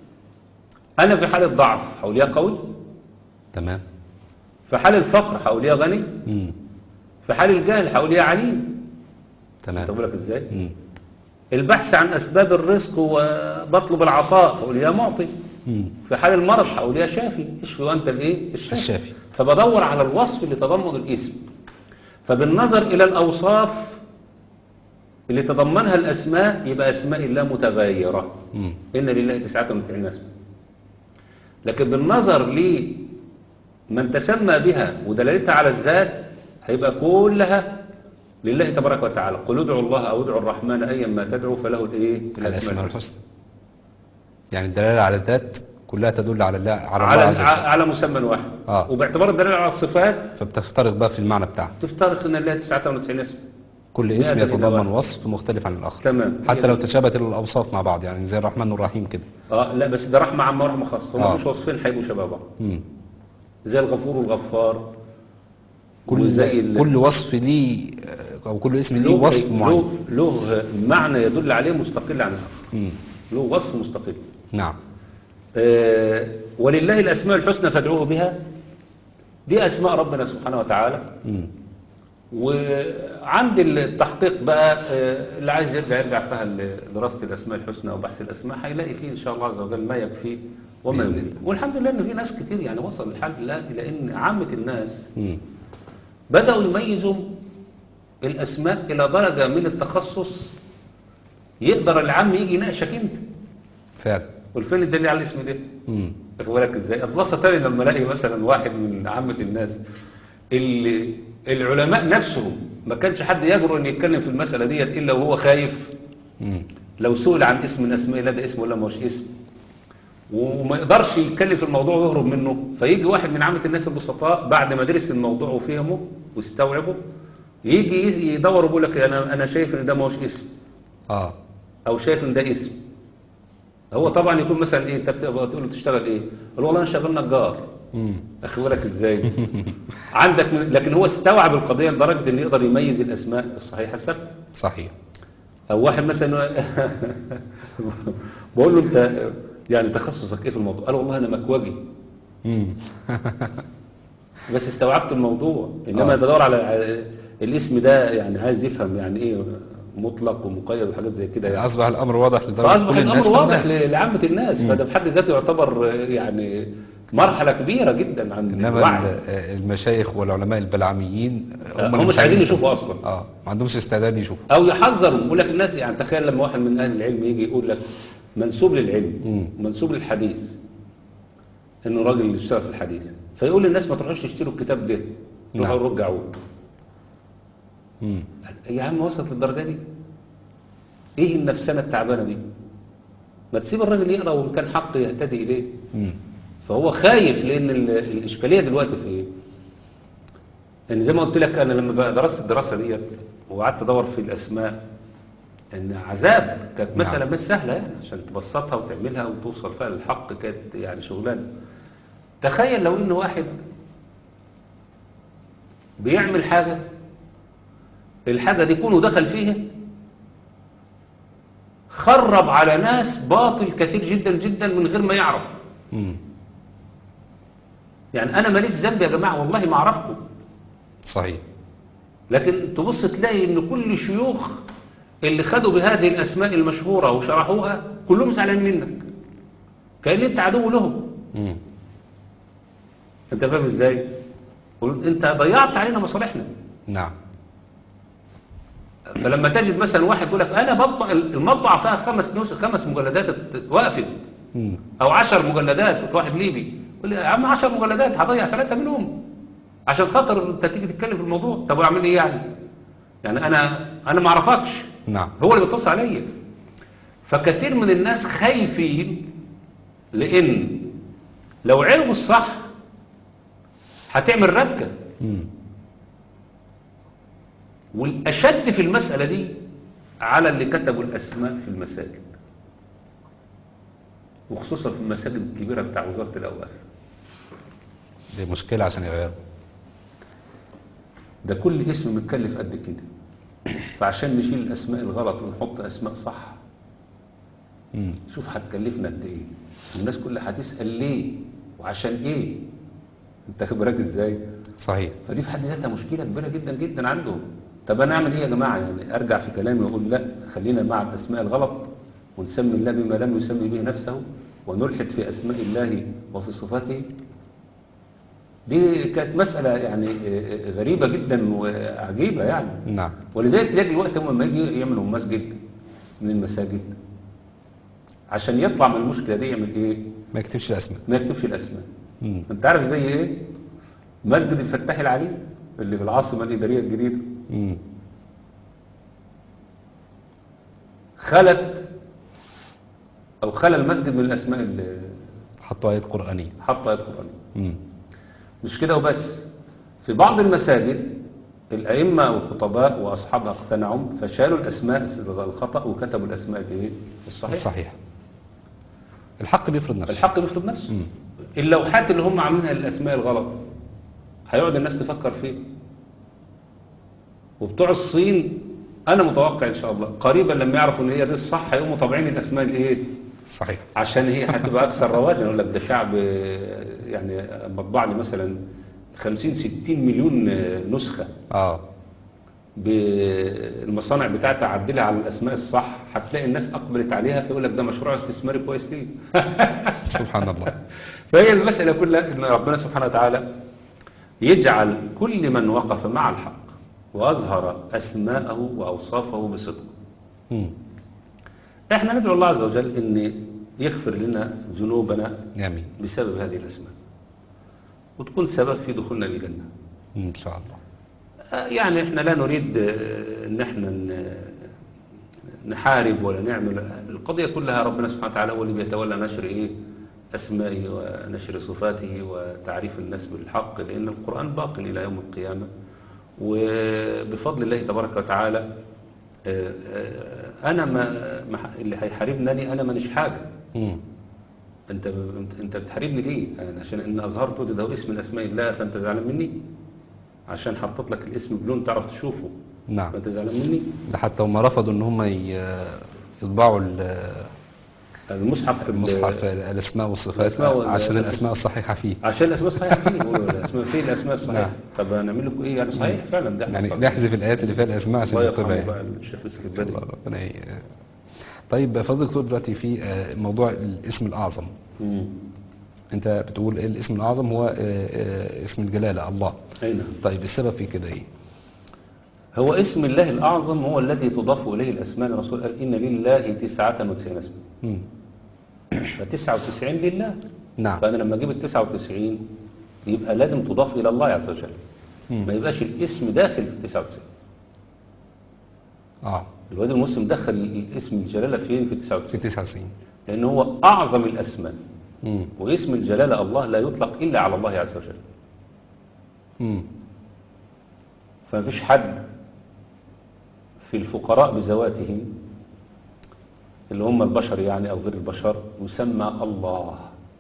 انا في حاله ضعف هقول يا قوي
تمام
في حال الفقر هقول يا غني
مم.
في حال الجهل هقول يا عليم
تمام
طب لك ازاي
مم.
البحث عن اسباب الرزق وبطلب العطاء هقول يا معطي
مم.
في حال المرض هقول يا شافي اشفي وانت الايه الشافي
الشافي.
فبدور على الوصف اللي تضمن الاسم فبالنظر الى الاوصاف اللي تضمنها الاسماء يبقى اسماء الله متغيره
مم.
ان لله 99 اسما لكن بالنظر لمن تسمى بها ودلالتها على الذات هيبقى كلها لله تبارك وتعالى قل ادعوا الله او ادعوا الرحمن ايا ما تدعوا فله الايه
الأسماء الحسنى يعني الدلالة على الذات كلها تدل على الله على الله
على
عز وجل
على مسمى واحد
آه.
وباعتبار الدلاله على الصفات
فبتفترق بقى في المعنى بتاعها
تفترق ان لله 99 اسم
كل اسم
مئة إلى
يتضمن
واحد.
وصف مختلف عن الآخر
تمام
حتى لو تشابهت الأوصاف مع بعض يعني زي الرحمن والرحيم كده
اه لا بس ده رحمه عامه ورحمه خاصه هم
آه.
مش وصفين هيبقوا شبه بعض
مم.
زي الغفور والغفار
كل
وزي ال-
كل وصف ليه أو كل اسم ليه
له
وصف معين
له, له معنى يدل عليه مستقل عن الآخر
مم.
له وصف مستقل
نعم
آه ولله الأسماء الحسنى فادعوه بها دي أسماء ربنا سبحانه وتعالى
مم.
وعند التحقيق بقى آه، اللي عايز يرجع يرجع فيها لدراسة الأسماء الحسنى وبحث الأسماء هيلاقي فيه إن شاء الله عز وجل ما يكفيه وما
بإذن
يكفيه
الله.
والحمد لله إن في ناس كتير يعني وصل الحال الآن إلى إن عامة الناس
مم.
بدأوا يميزوا الأسماء إلى درجة من التخصص يقدر العام يجي يناقشك أنت
فعلا
والفين الدليل على الاسم ده
مم.
واخد بالك ازاي اتبسط تاني لما الاقي مثلا واحد من عامة الناس اللي العلماء نفسهم ما كانش حد يجرؤ ان يتكلم في المسألة ديت الا وهو خايف
مم.
لو سئل عن اسم من اسماء الله ده اسم ولا مش اسم وما يقدرش يتكلم في الموضوع ويهرب منه فيجي واحد من عامة الناس البسطاء بعد ما درس الموضوع وفهمه واستوعبه يجي يدور ويقول لك انا انا شايف ان ده ما هوش اسم
اه
او شايف ان ده اسم هو طبعا يكون مثلا ايه انت بتبقى تقول له تشتغل ايه يقول والله انا شغال نجار
مم.
اخي بالك ازاي عندك من لكن هو استوعب القضيه لدرجه انه يقدر يميز الاسماء الصحيحه الثابته
صحيح
او واحد مثلا بقول له انت يعني تخصصك ايه في الموضوع قال والله انا مكوجي
مم.
بس استوعبت الموضوع انما
آه.
بدور على على الاسم ده يعني عايز يفهم يعني ايه مطلق ومقيد وحاجات زي كده يعني.
اصبح الامر واضح لدرجه
فاصبح
كل
الامر
الناس
واضح
فهمها.
ل- لعامه الناس فده في حد ذاته يعتبر آه، يعني مرحله كبيره جدا عن
انما
الوعي
ال- المشايخ والعلماء البلعميين
هم
اللي
مش عايزين يشوفوا اصلا
اه ما عندهمش استعداد يشوفوا
او يحذروا يقول لك الناس يعني تخيل لما واحد من اهل العلم يجي يقول لك منسوب للعلم
مم.
منسوب للحديث انه راجل اللي اشتغل في الحديث فيقول للناس ما تروحوش تشتروا الكتاب ده روحوا
نعم.
رجعوه
مم.
يا عم وصلت للدرجه دي ايه النفسانه التعبانه دي ما تسيب الراجل يقرا وان كان حق يهتدي اليه
مم.
فهو خايف لان ال- الاشكاليه دلوقتي في ايه ان زي ما قلت لك انا لما بقى درست الدراسه ديت وقعدت ادور في الاسماء ان عذاب كانت
نعم.
مساله مش سهله يعني عشان تبسطها وتعملها وتوصل فيها للحق كانت يعني شغلانه تخيل لو ان واحد بيعمل حاجه الحاجه دي كونه دخل فيها خرب على ناس باطل كثير جدا جدا من غير ما يعرف
مم.
يعني انا ماليش ذنب يا جماعه والله ما اعرفكم
صحيح
لكن تبص تلاقي ان كل الشيوخ اللي خدوا بهذه الاسماء المشهوره وشرحوها كلهم زعلانين منك كان انت عدو لهم
مم.
انت فاهم ازاي قل- انت ضيعت علينا مصالحنا
نعم
فلما تجد مثلا واحد يقول لك انا بطبع المطبعه فيها خمس نسخ خمس مجلدات ات- وقفت
مم.
او عشر مجلدات كنت واحد ليبي يقول لي يا عم عشر مجلدات هضيع ثلاثة منهم عشان خاطر انت تيجي تتكلم في الموضوع طب اعمل ايه يعني يعني انا انا ما اعرفكش
نعم
هو اللي بيتصل عليا فكثير من الناس خايفين لان لو عرفوا الصح هتعمل ربكه
مم.
والاشد في المساله دي على اللي كتبوا الاسماء في المساجد وخصوصا في المساجد الكبيره بتاع وزاره الاوقاف
دي مشكله عشان يغيروا
ده كل اسم متكلف قد كده فعشان نشيل الاسماء الغلط ونحط اسماء صح
مم.
شوف هتكلفنا قد ايه والناس كلها هتسال ليه وعشان ايه انت خبرك ازاي
صحيح
فدي في حد ذاتها مشكله كبيره جدا جدا عندهم طب انا اعمل ايه يا جماعه يعني ارجع في كلامي واقول لا خلينا مع الاسماء الغلط ونسمي الله بما لم يسمي به نفسه ونلحد في اسماء الله وفي صفاته دي كانت مساله يعني آه، آه، غريبه جدا وعجيبه يعني
نعم
ولذلك تلاقي دلوقتي هم لما يجي يعملوا مسجد من المساجد عشان يطلع من المشكله دي يعمل ايه؟
ما يكتبش الاسماء
ما يكتبش الاسماء
مم.
انت عارف زي ايه؟ مسجد الفتاح العليم اللي في العاصمه الاداريه الجديده
مم.
خلت او خلى المسجد من الاسماء اللي
حطوا ايات قرانيه
حطها القران
مم.
مش كده وبس في بعض المساجد الائمه والخطباء واصحابها اقتنعوا فشالوا الاسماء الخطا وكتبوا الاسماء الايه؟ الصحيح
الصحيح الحق بيفرض نفسه
الحق بيفرض نفسه
مم.
اللوحات اللي هم عاملينها للاسماء الغلط هيقعد الناس تفكر فيه وبتوع الصين انا متوقع ان شاء الله قريبا لما يعرفوا ان هي دي الصح هيقوموا طابعين الاسماء الايه
صحيح
عشان هي هتبقى اكثر رواجا يقول لك ده شعب آه، يعني مطبع لي مثلا 50 60 مليون آه، نسخه
اه
بالمصانع بتاعتها عدلها على الاسماء الصح هتلاقي الناس اقبلت عليها فيقول لك ده مشروع استثماري كويس ليه
سبحان الله
فهي المسألة كلها إن ربنا سبحانه وتعالى يجعل كل من وقف مع الحق وأظهر أسماءه وأوصافه بصدق
مم.
إحنا ندعو الله عز وجل أن يغفر لنا ذنوبنا
امين
بسبب هذه الأسماء وتكون سبب في دخولنا للجنة
ان شاء الله
آه، يعني إحنا لا نريد آه، أن إحنا ن- نحارب ولا نعمل القضية كلها ربنا سبحانه وتعالى هو اللي بيتولى نشر إيه أسمائه ونشر صفاته وتعريف الناس بالحق لأن القرآن باق إلى يوم القيامة وبفضل الله تبارك وتعالى آه، آه، أنا ما ما- اللي هيحاربني أنا مانيش حاجة
مم.
انت انت, انت بتحاربني ليه يعني عشان ان اظهرت ده هو اسم من اسماء الله فانت زعلان مني عشان حطيت لك الاسم بلون تعرف تشوفه
نعم
فانت زعلان مني
ده حتى هم رفضوا ان هم ي- يطبعوا ال-
المصحف ال-
المصحف الاسماء والصفات
الأسماء وال-
عشان الاسماء الصحيحه فيه
عشان الاسماء الصحيحه فيه بيقولوا الاسماء فيه الاسماء الصحيحه
نعم.
طب هنعمل لكم ايه يعني صحيح فعلا ده
يعني
حصل.
نحذف الايات اللي فيها الاسماء عشان
الله
نكتبها
يرحمه
يعني.
بقى الشيخ الاسكندري
الله ربنا ي- طيب فضل دكتور دلوقتي في آه، موضوع الاسم الاعظم
مم.
انت بتقول الاسم الاعظم هو آه، آه، اسم الجلاله الله
اي نعم
طيب السبب في كده ايه
هو اسم الله الاعظم هو الذي تضاف اليه الاسماء الرسول قال ان لله 99 اسما
مم.
ف 99 لله
نعم
فأنا لما أجيب ال 99 يبقى لازم تضاف إلى الله عز وجل
مم.
ما يبقاش الاسم داخل في ال 99
اه
الواد المسلم دخل الاسم الجلالة فين في ال
في
99
99
لأن هو أعظم الأسماء
مم.
واسم الجلالة الله لا يطلق إلا على الله عز وجل
مم.
فما فيش حد في الفقراء بذواتهم اللي هم البشر يعني أو غير البشر يسمى الله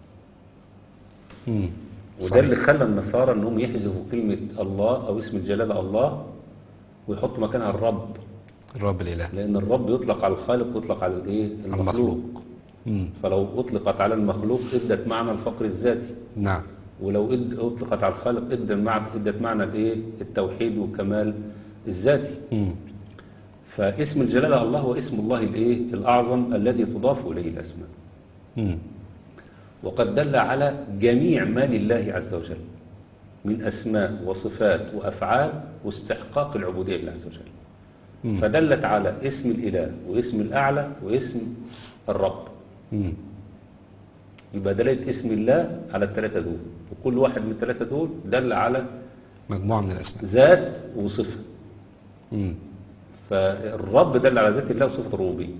مم.
وده
صحيح.
اللي خلى النصارى انهم يحذفوا كلمة الله او اسم الجلالة الله ويحطوا مكانها الرب
الرب الاله
لان الرب يطلق على الخالق ويطلق على الايه المخلوق
المخلوق. مم.
فلو اطلقت على المخلوق ادت معنى الفقر الذاتي
نعم
ولو إد- اطلقت على الخالق ادت معنى ادت معنى الايه التوحيد والكمال الذاتي
مم.
فاسم الجلالة الله هو اسم الله الايه الاعظم الذي تضاف اليه الاسماء
مم.
وقد دل على جميع ما لله عز وجل من أسماء وصفات وأفعال واستحقاق العبودية لله عز وجل
مم.
فدلت على اسم الإله واسم الأعلى واسم الرب
مم.
يبقى دلت اسم الله على الثلاثة دول وكل واحد من الثلاثة دول دل على
مجموعه من الاسماء
ذات وصفة
مم.
فالرب دل على ذات الله وصفة الربوبية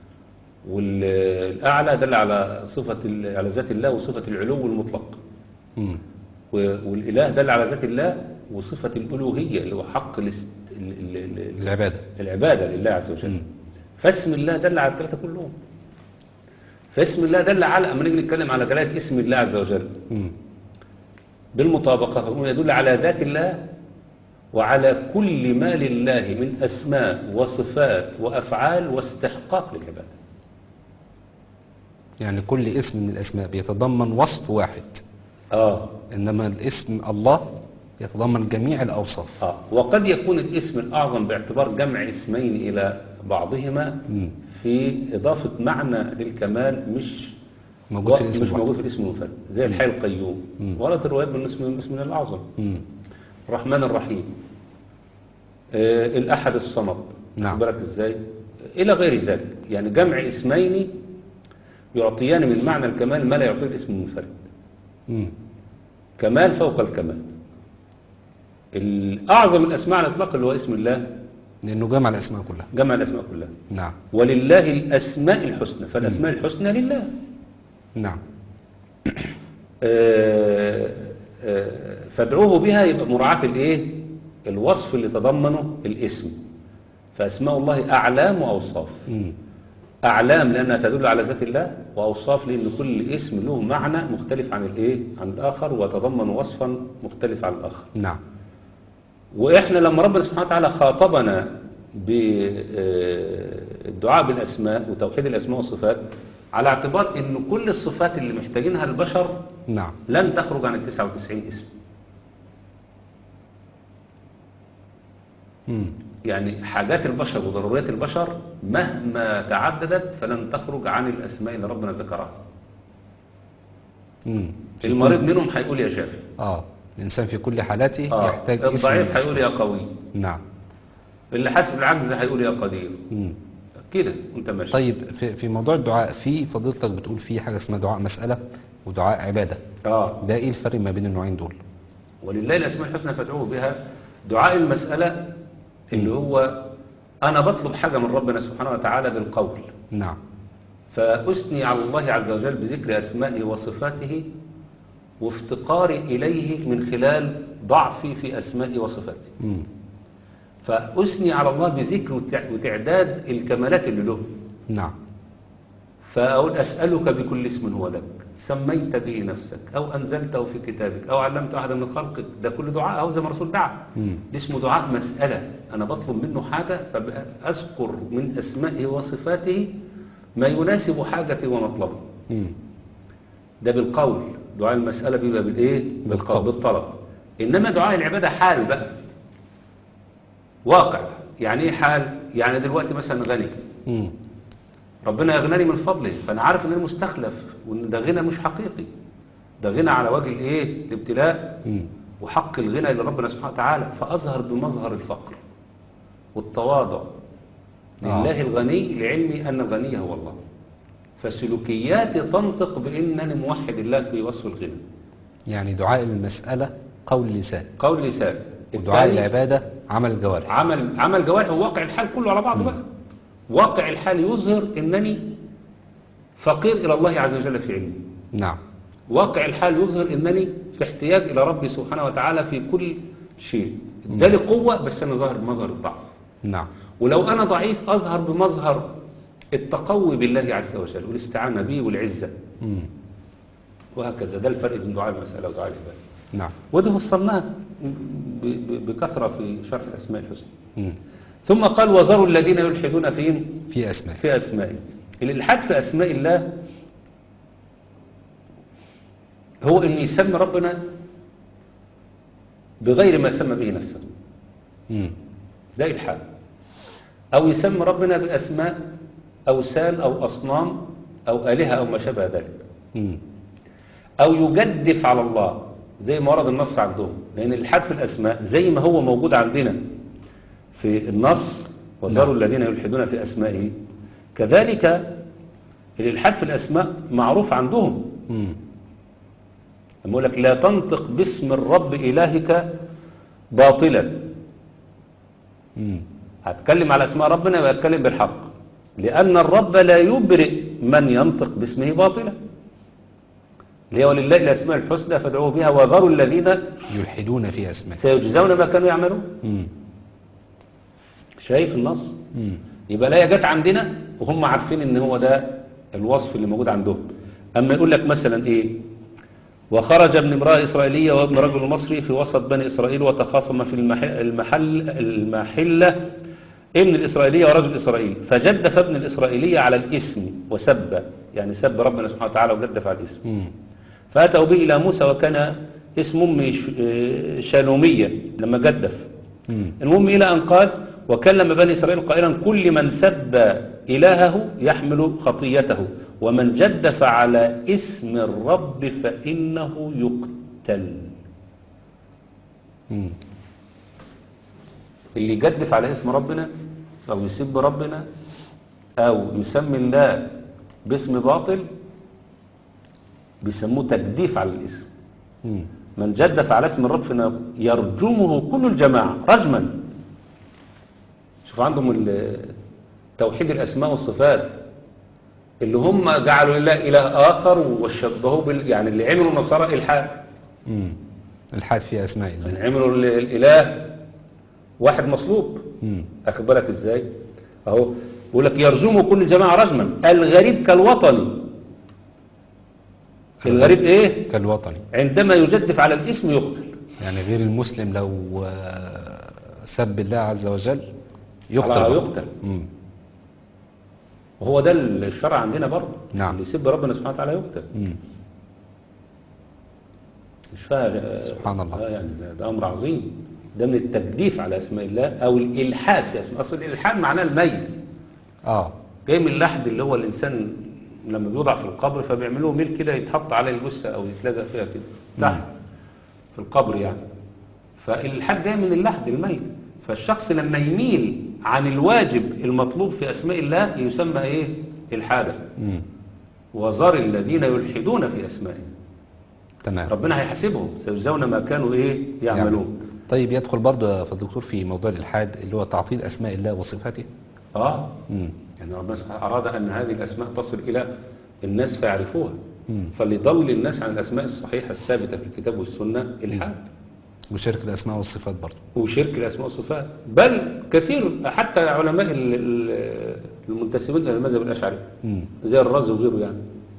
والأعلى دل على صفة ال- على ذات الله وصفة العلو المطلق
مم.
و- والإله دل على ذات الله وصفة الألوهية اللي هو حق الاست... ال- ال- ال-
العباده
العبادة لله عز وجل
مم.
فاسم الله دل على الثلاثة كلهم فاسم الله دل على أما نيجي نتكلم على دلالة اسم الله عز وجل
مم.
بالمطابقة فهو يدل على ذات الله وعلى كل ما لله من أسماء وصفات وأفعال واستحقاق للعبادة
يعني كل اسم من الاسماء بيتضمن وصف واحد
آه
انما الاسم الله يتضمن جميع الاوصاف
آه وقد يكون الاسم الأعظم باعتبار جمع اسمين إلى بعضهما
مم.
في إضافة معنى للكمال مش
موجود في الاسم
مش
الواحد.
موجود في الاسم المفرد زي الحي القيوم
مم.
وردت الروايات من اسم اسم الأعظم
مم.
الرحمن الرحيم آه الأحد الصمد
نعم.
خد بالك إزاي إلى غير ذلك يعني جمع اسمين يعطيان من معنى الكمال ما لا يعطيه الاسم المنفرد
مم.
كمال فوق الكمال الأعظم الأسماء على الإطلاق اللي هو اسم الله
لانه جمع الاسماء كلها
جمع الأسماء كلها
نعم
ولله الأسماء الحسنى فالأسماء الحسنى لله
نعم
آه، آه، فادعوه بها يبقى مراعاة الايه الوصف اللي تضمنه الاسم فاسماء الله اعلام واوصاف
مم.
اعلام لانها تدل على ذات الله واوصاف لان كل اسم له معنى مختلف عن الايه عن الاخر وتضمن وصفا مختلف عن الاخر
نعم
واحنا لما ربنا سبحانه وتعالى خاطبنا بالدعاء بالاسماء وتوحيد الاسماء والصفات على اعتبار ان كل الصفات اللي محتاجينها البشر
نعم
لن تخرج عن ال 99 اسم
مم.
يعني حاجات البشر وضروريات البشر مهما تعددت فلن تخرج عن الأسماء اللي ربنا ذكرها
مم.
المريض منهم هيقول يا شافي
اه الانسان في كل حالاته
آه.
يحتاج اسم من
الضعيف
الأسماء.
هيقول يا قوي
نعم
اللي حاسس بالعجز هيقول يا قدير
مم.
كده وانت ماشي
طيب في في موضوع الدعاء في فضيلتك بتقول في حاجه اسمها دعاء مساله ودعاء عباده
اه
ده ايه الفرق ما بين النوعين دول
ولله الأسماء الحسنى فادعوه بها دعاء المسألة اللي هو أنا بطلب حاجة من ربنا سبحانه وتعالى بالقول
نعم
فأثني على الله عز وجل بذكر أسمائه وصفاته وافتقاري إليه من خلال ضعفي في أسمائه وصفاته
مم.
فأثني على الله بذكر وتع- وتعداد الكمالات اللي له
نعم
فأقول أسألك بكل اسم هو لك سميت به نفسك أو أنزلته في كتابك أو علمت أحدا من خلقك ده كل دعاء أو زي ما الرسول دعا
مم.
ده اسمه دعاء مسألة أنا بطلب منه حاجة فأذكر من أسمائه وصفاته ما يناسب حاجتي ومطلبي
مم.
ده بالقول دعاء المسألة بيبقى بالإيه؟
بالقول.
بالطلب إنما دعاء العبادة حال بقى واقع يعني إيه حال؟ يعني دلوقتي مثلا غني
مم.
ربنا يغناني من فضله فانا عارف ان انا مستخلف وان ده غنى مش حقيقي ده غنى على وجه الايه الابتلاء
مم.
وحق الغنى لربنا سبحانه وتعالى فاظهر بمظهر الفقر والتواضع
آه.
لله الغني لعلمي ان الغني هو الله فسلوكياتي تنطق بانني موحد الله في وصف الغنى
يعني دعاء المسألة قول لسان
قول لسان
ودعاء
الثاني
العبادة عمل الجوارح
عمل عمل جوارح وواقع الحال كله على بعضه بقى واقع الحال يظهر انني فقير الى الله عز وجل في علمي
نعم
واقع الحال يظهر انني في احتياج الى ربي سبحانه وتعالى في كل شيء ده لي قوه بس انا ظاهر بمظهر الضعف
نعم
ولو انا ضعيف اظهر بمظهر التقوي بالله عز وجل والاستعانه به والعزه
مم.
وهكذا ده الفرق بين دعاء المساله ودعاء العباده
نعم
وده فصلناه ب- ب- بكثره في شرح الاسماء الحسنى
مم.
ثم قال وذروا الذين يلحدون فيهم
في أسماء
في أسمائه الإلحاد في أسماء الله هو أن يسمي ربنا بغير ما سمى به نفسه
مم.
ده إلحاد أو يسمي ربنا بأسماء أوثان أو أصنام أو آلهة أو ما شابه ذلك
مم.
أو يجدف على الله زي ما ورد النص عندهم لأن الإلحاد في الأسماء زي ما هو موجود عندنا في النص وذروا الذين يلحدون في أسمائه كذلك الإلحاد في الأسماء معروف عندهم
مم.
لما يقول لك لا تنطق باسم الرب إلهك باطلا
مم.
هتكلم على اسماء ربنا يبقى اتكلم بالحق لأن الرب لا يبرئ من ينطق باسمه باطلا اللي هو لله الأسماء الحسنى فادعوه بها وذروا الذين
يلحدون في أسماء
سيجزون ما كانوا يعملون
مم.
شايف النص
مم.
يبقى لا جت عندنا وهم عارفين ان هو ده الوصف اللي موجود عندهم اما يقول لك مثلا ايه وخرج ابن امرأة إسرائيلية وابن رجل مصري في وسط بني إسرائيل وتخاصم في المح- المحل المحلة ابن الإسرائيلية ورجل إسرائيل فجدف ابن الإسرائيلية على الاسم وسب يعني سب ربنا سبحانه وتعالى وجدف على الاسم
مم.
فأتوا به إلى موسى وكان اسم أمي ش- آه، شالومية لما جدف
مم.
المهم إلى أن قال وكلم بني إسرائيل قائلا كل من سب إلهه يحمل خطيته ومن جدف على اسم الرب فإنه يقتل
مم.
اللي يجدف على اسم ربنا أو يسب ربنا أو يسمي الله باسم باطل بيسموه تجديف على الاسم
مم.
من جدف على اسم الرب فإنه يرجمه كل الجماعة رجما شوف عندهم ال- توحيد الأسماء والصفات اللي هم جعلوا لله إله آخر وشبهوه بال يعني اللي عملوا النصارى إلحاد
مم. الحاد في أسماء
يعني
الله
عملوا ال- الإله واحد مصلوب
مم.
أخد بالك إزاي أهو يقول لك يرجمه كل الجماعة رجما الغريب كالوطني الغريب إيه
كالوطني
عندما يجدف على الاسم يقتل
يعني غير المسلم لو آه، سب الله عز وجل يقتل
على-
برضه.
يقتل.
مم.
وهو ده الشرع عندنا برضه
نعم.
اللي يسب ربنا سبحانه وتعالى يقتل
مم.
مش فاهم
سبحان الله.
آه يعني ده, ده امر عظيم ده من التجديف على اسماء الله او الالحاد في اسماء اصل الالحاد معناه الميل
اه
جاي من اللحد اللي هو الانسان لما بيوضع في القبر فبيعملوه ميل كده يتحط على الجثه او يتلزق فيها كده تحت في القبر يعني فالالحاد جاي من اللحد الميل فالشخص لما يميل عن الواجب المطلوب في اسماء الله يسمى ايه الحادا
مم.
وذر الذين يلحدون في اسمائه
تمام
ربنا هيحاسبهم سيجزون ما كانوا ايه يعملون
طيب يدخل برضه يا فضل الدكتور في موضوع الإلحاد اللي هو تعطيل أسماء الله وصفاته
اه
مم.
يعني ربنا سبحانه أراد أن هذه الأسماء تصل إلى الناس فيعرفوها
مم.
فليضل الناس عن الأسماء الصحيحة الثابتة في الكتاب والسنة الحاد
وشرك الأسماء والصفات برضه
وشرك الأسماء والصفات بل كثير حتى علماء ال- ال- المنتسبين إلى المذهب الأشعري
مم.
زي الرازي وغيره يعني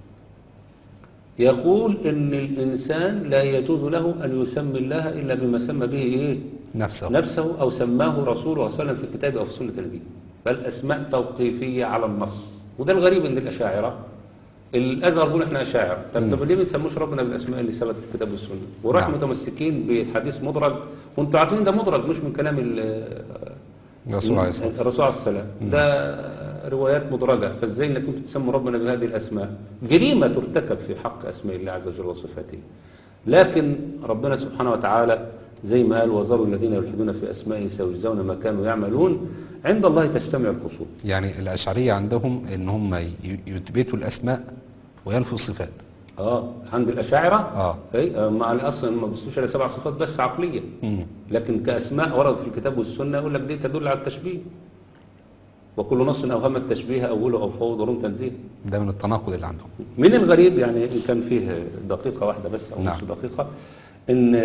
يقول ان الانسان لا يجوز له ان يسمي الله الا بما سمى به ايه
نفسه
نفسه او سماه رسوله صلى الله عليه وسلم في الكتاب او في سنه النبي فالاسماء توقيفيه على النص وده الغريب ان الاشاعره الازهر بيقول احنا اشاعره طب طب ليه ما تسموش ربنا بالاسماء اللي ثبتت في الكتاب والسنه وراح
نعم.
متمسكين بحديث مدرج وانتوا عارفين ده مدرج مش من كلام ال-
الرسول عليه الصلاة والسلام
الرسول عليه السلام ده روايات مدرجة فازاي انك كنت تسموا ربنا بهذه الاسماء جريمة ترتكب في حق اسماء الله عز وجل وصفاته لكن ربنا سبحانه وتعالى زي ما قال وذروا الذين يلحدون في اسمائه سيجزون ما كانوا يعملون عند الله تجتمع الخصوم
يعني الأشعرية عندهم إن هم ي- يثبتوا الأسماء وينفوا الصفات
اه عند الاشاعره
آه.
اي آه، مع الاصل ما بيصلوش على سبع صفات بس عقليه
مم.
لكن كاسماء ورد في الكتاب والسنه يقول لك دي تدل على التشبيه وكل نص اوهم التشبيه اوله او فوض ورم تنزيه
ده من التناقض اللي عندهم
من الغريب يعني إن كان فيه دقيقة واحدة بس أو
نعم.
نصف دقيقة إن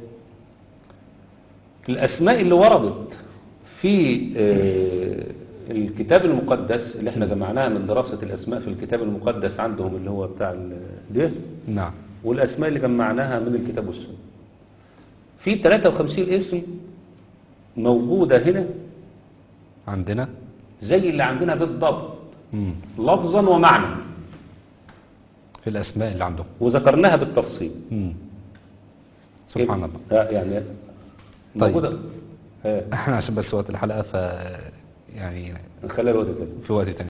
الأسماء اللي وردت في آه، الكتاب المقدس اللي احنا جمعناها من دراسة الأسماء في الكتاب المقدس عندهم اللي هو بتاع ال- ده
نعم
والأسماء اللي جمعناها من الكتاب والسنة في 53 اسم موجودة هنا
عندنا
زي اللي عندنا بالضبط
مم.
لفظا ومعنى
في الأسماء اللي عندهم
وذكرناها بالتفصيل
مم. سبحان الله
آه، يعني
طيب.
موجودة آه،
احنا عشان بس وقت الحلقة ف يعني
نخليها الوقت تاني
في وقت تاني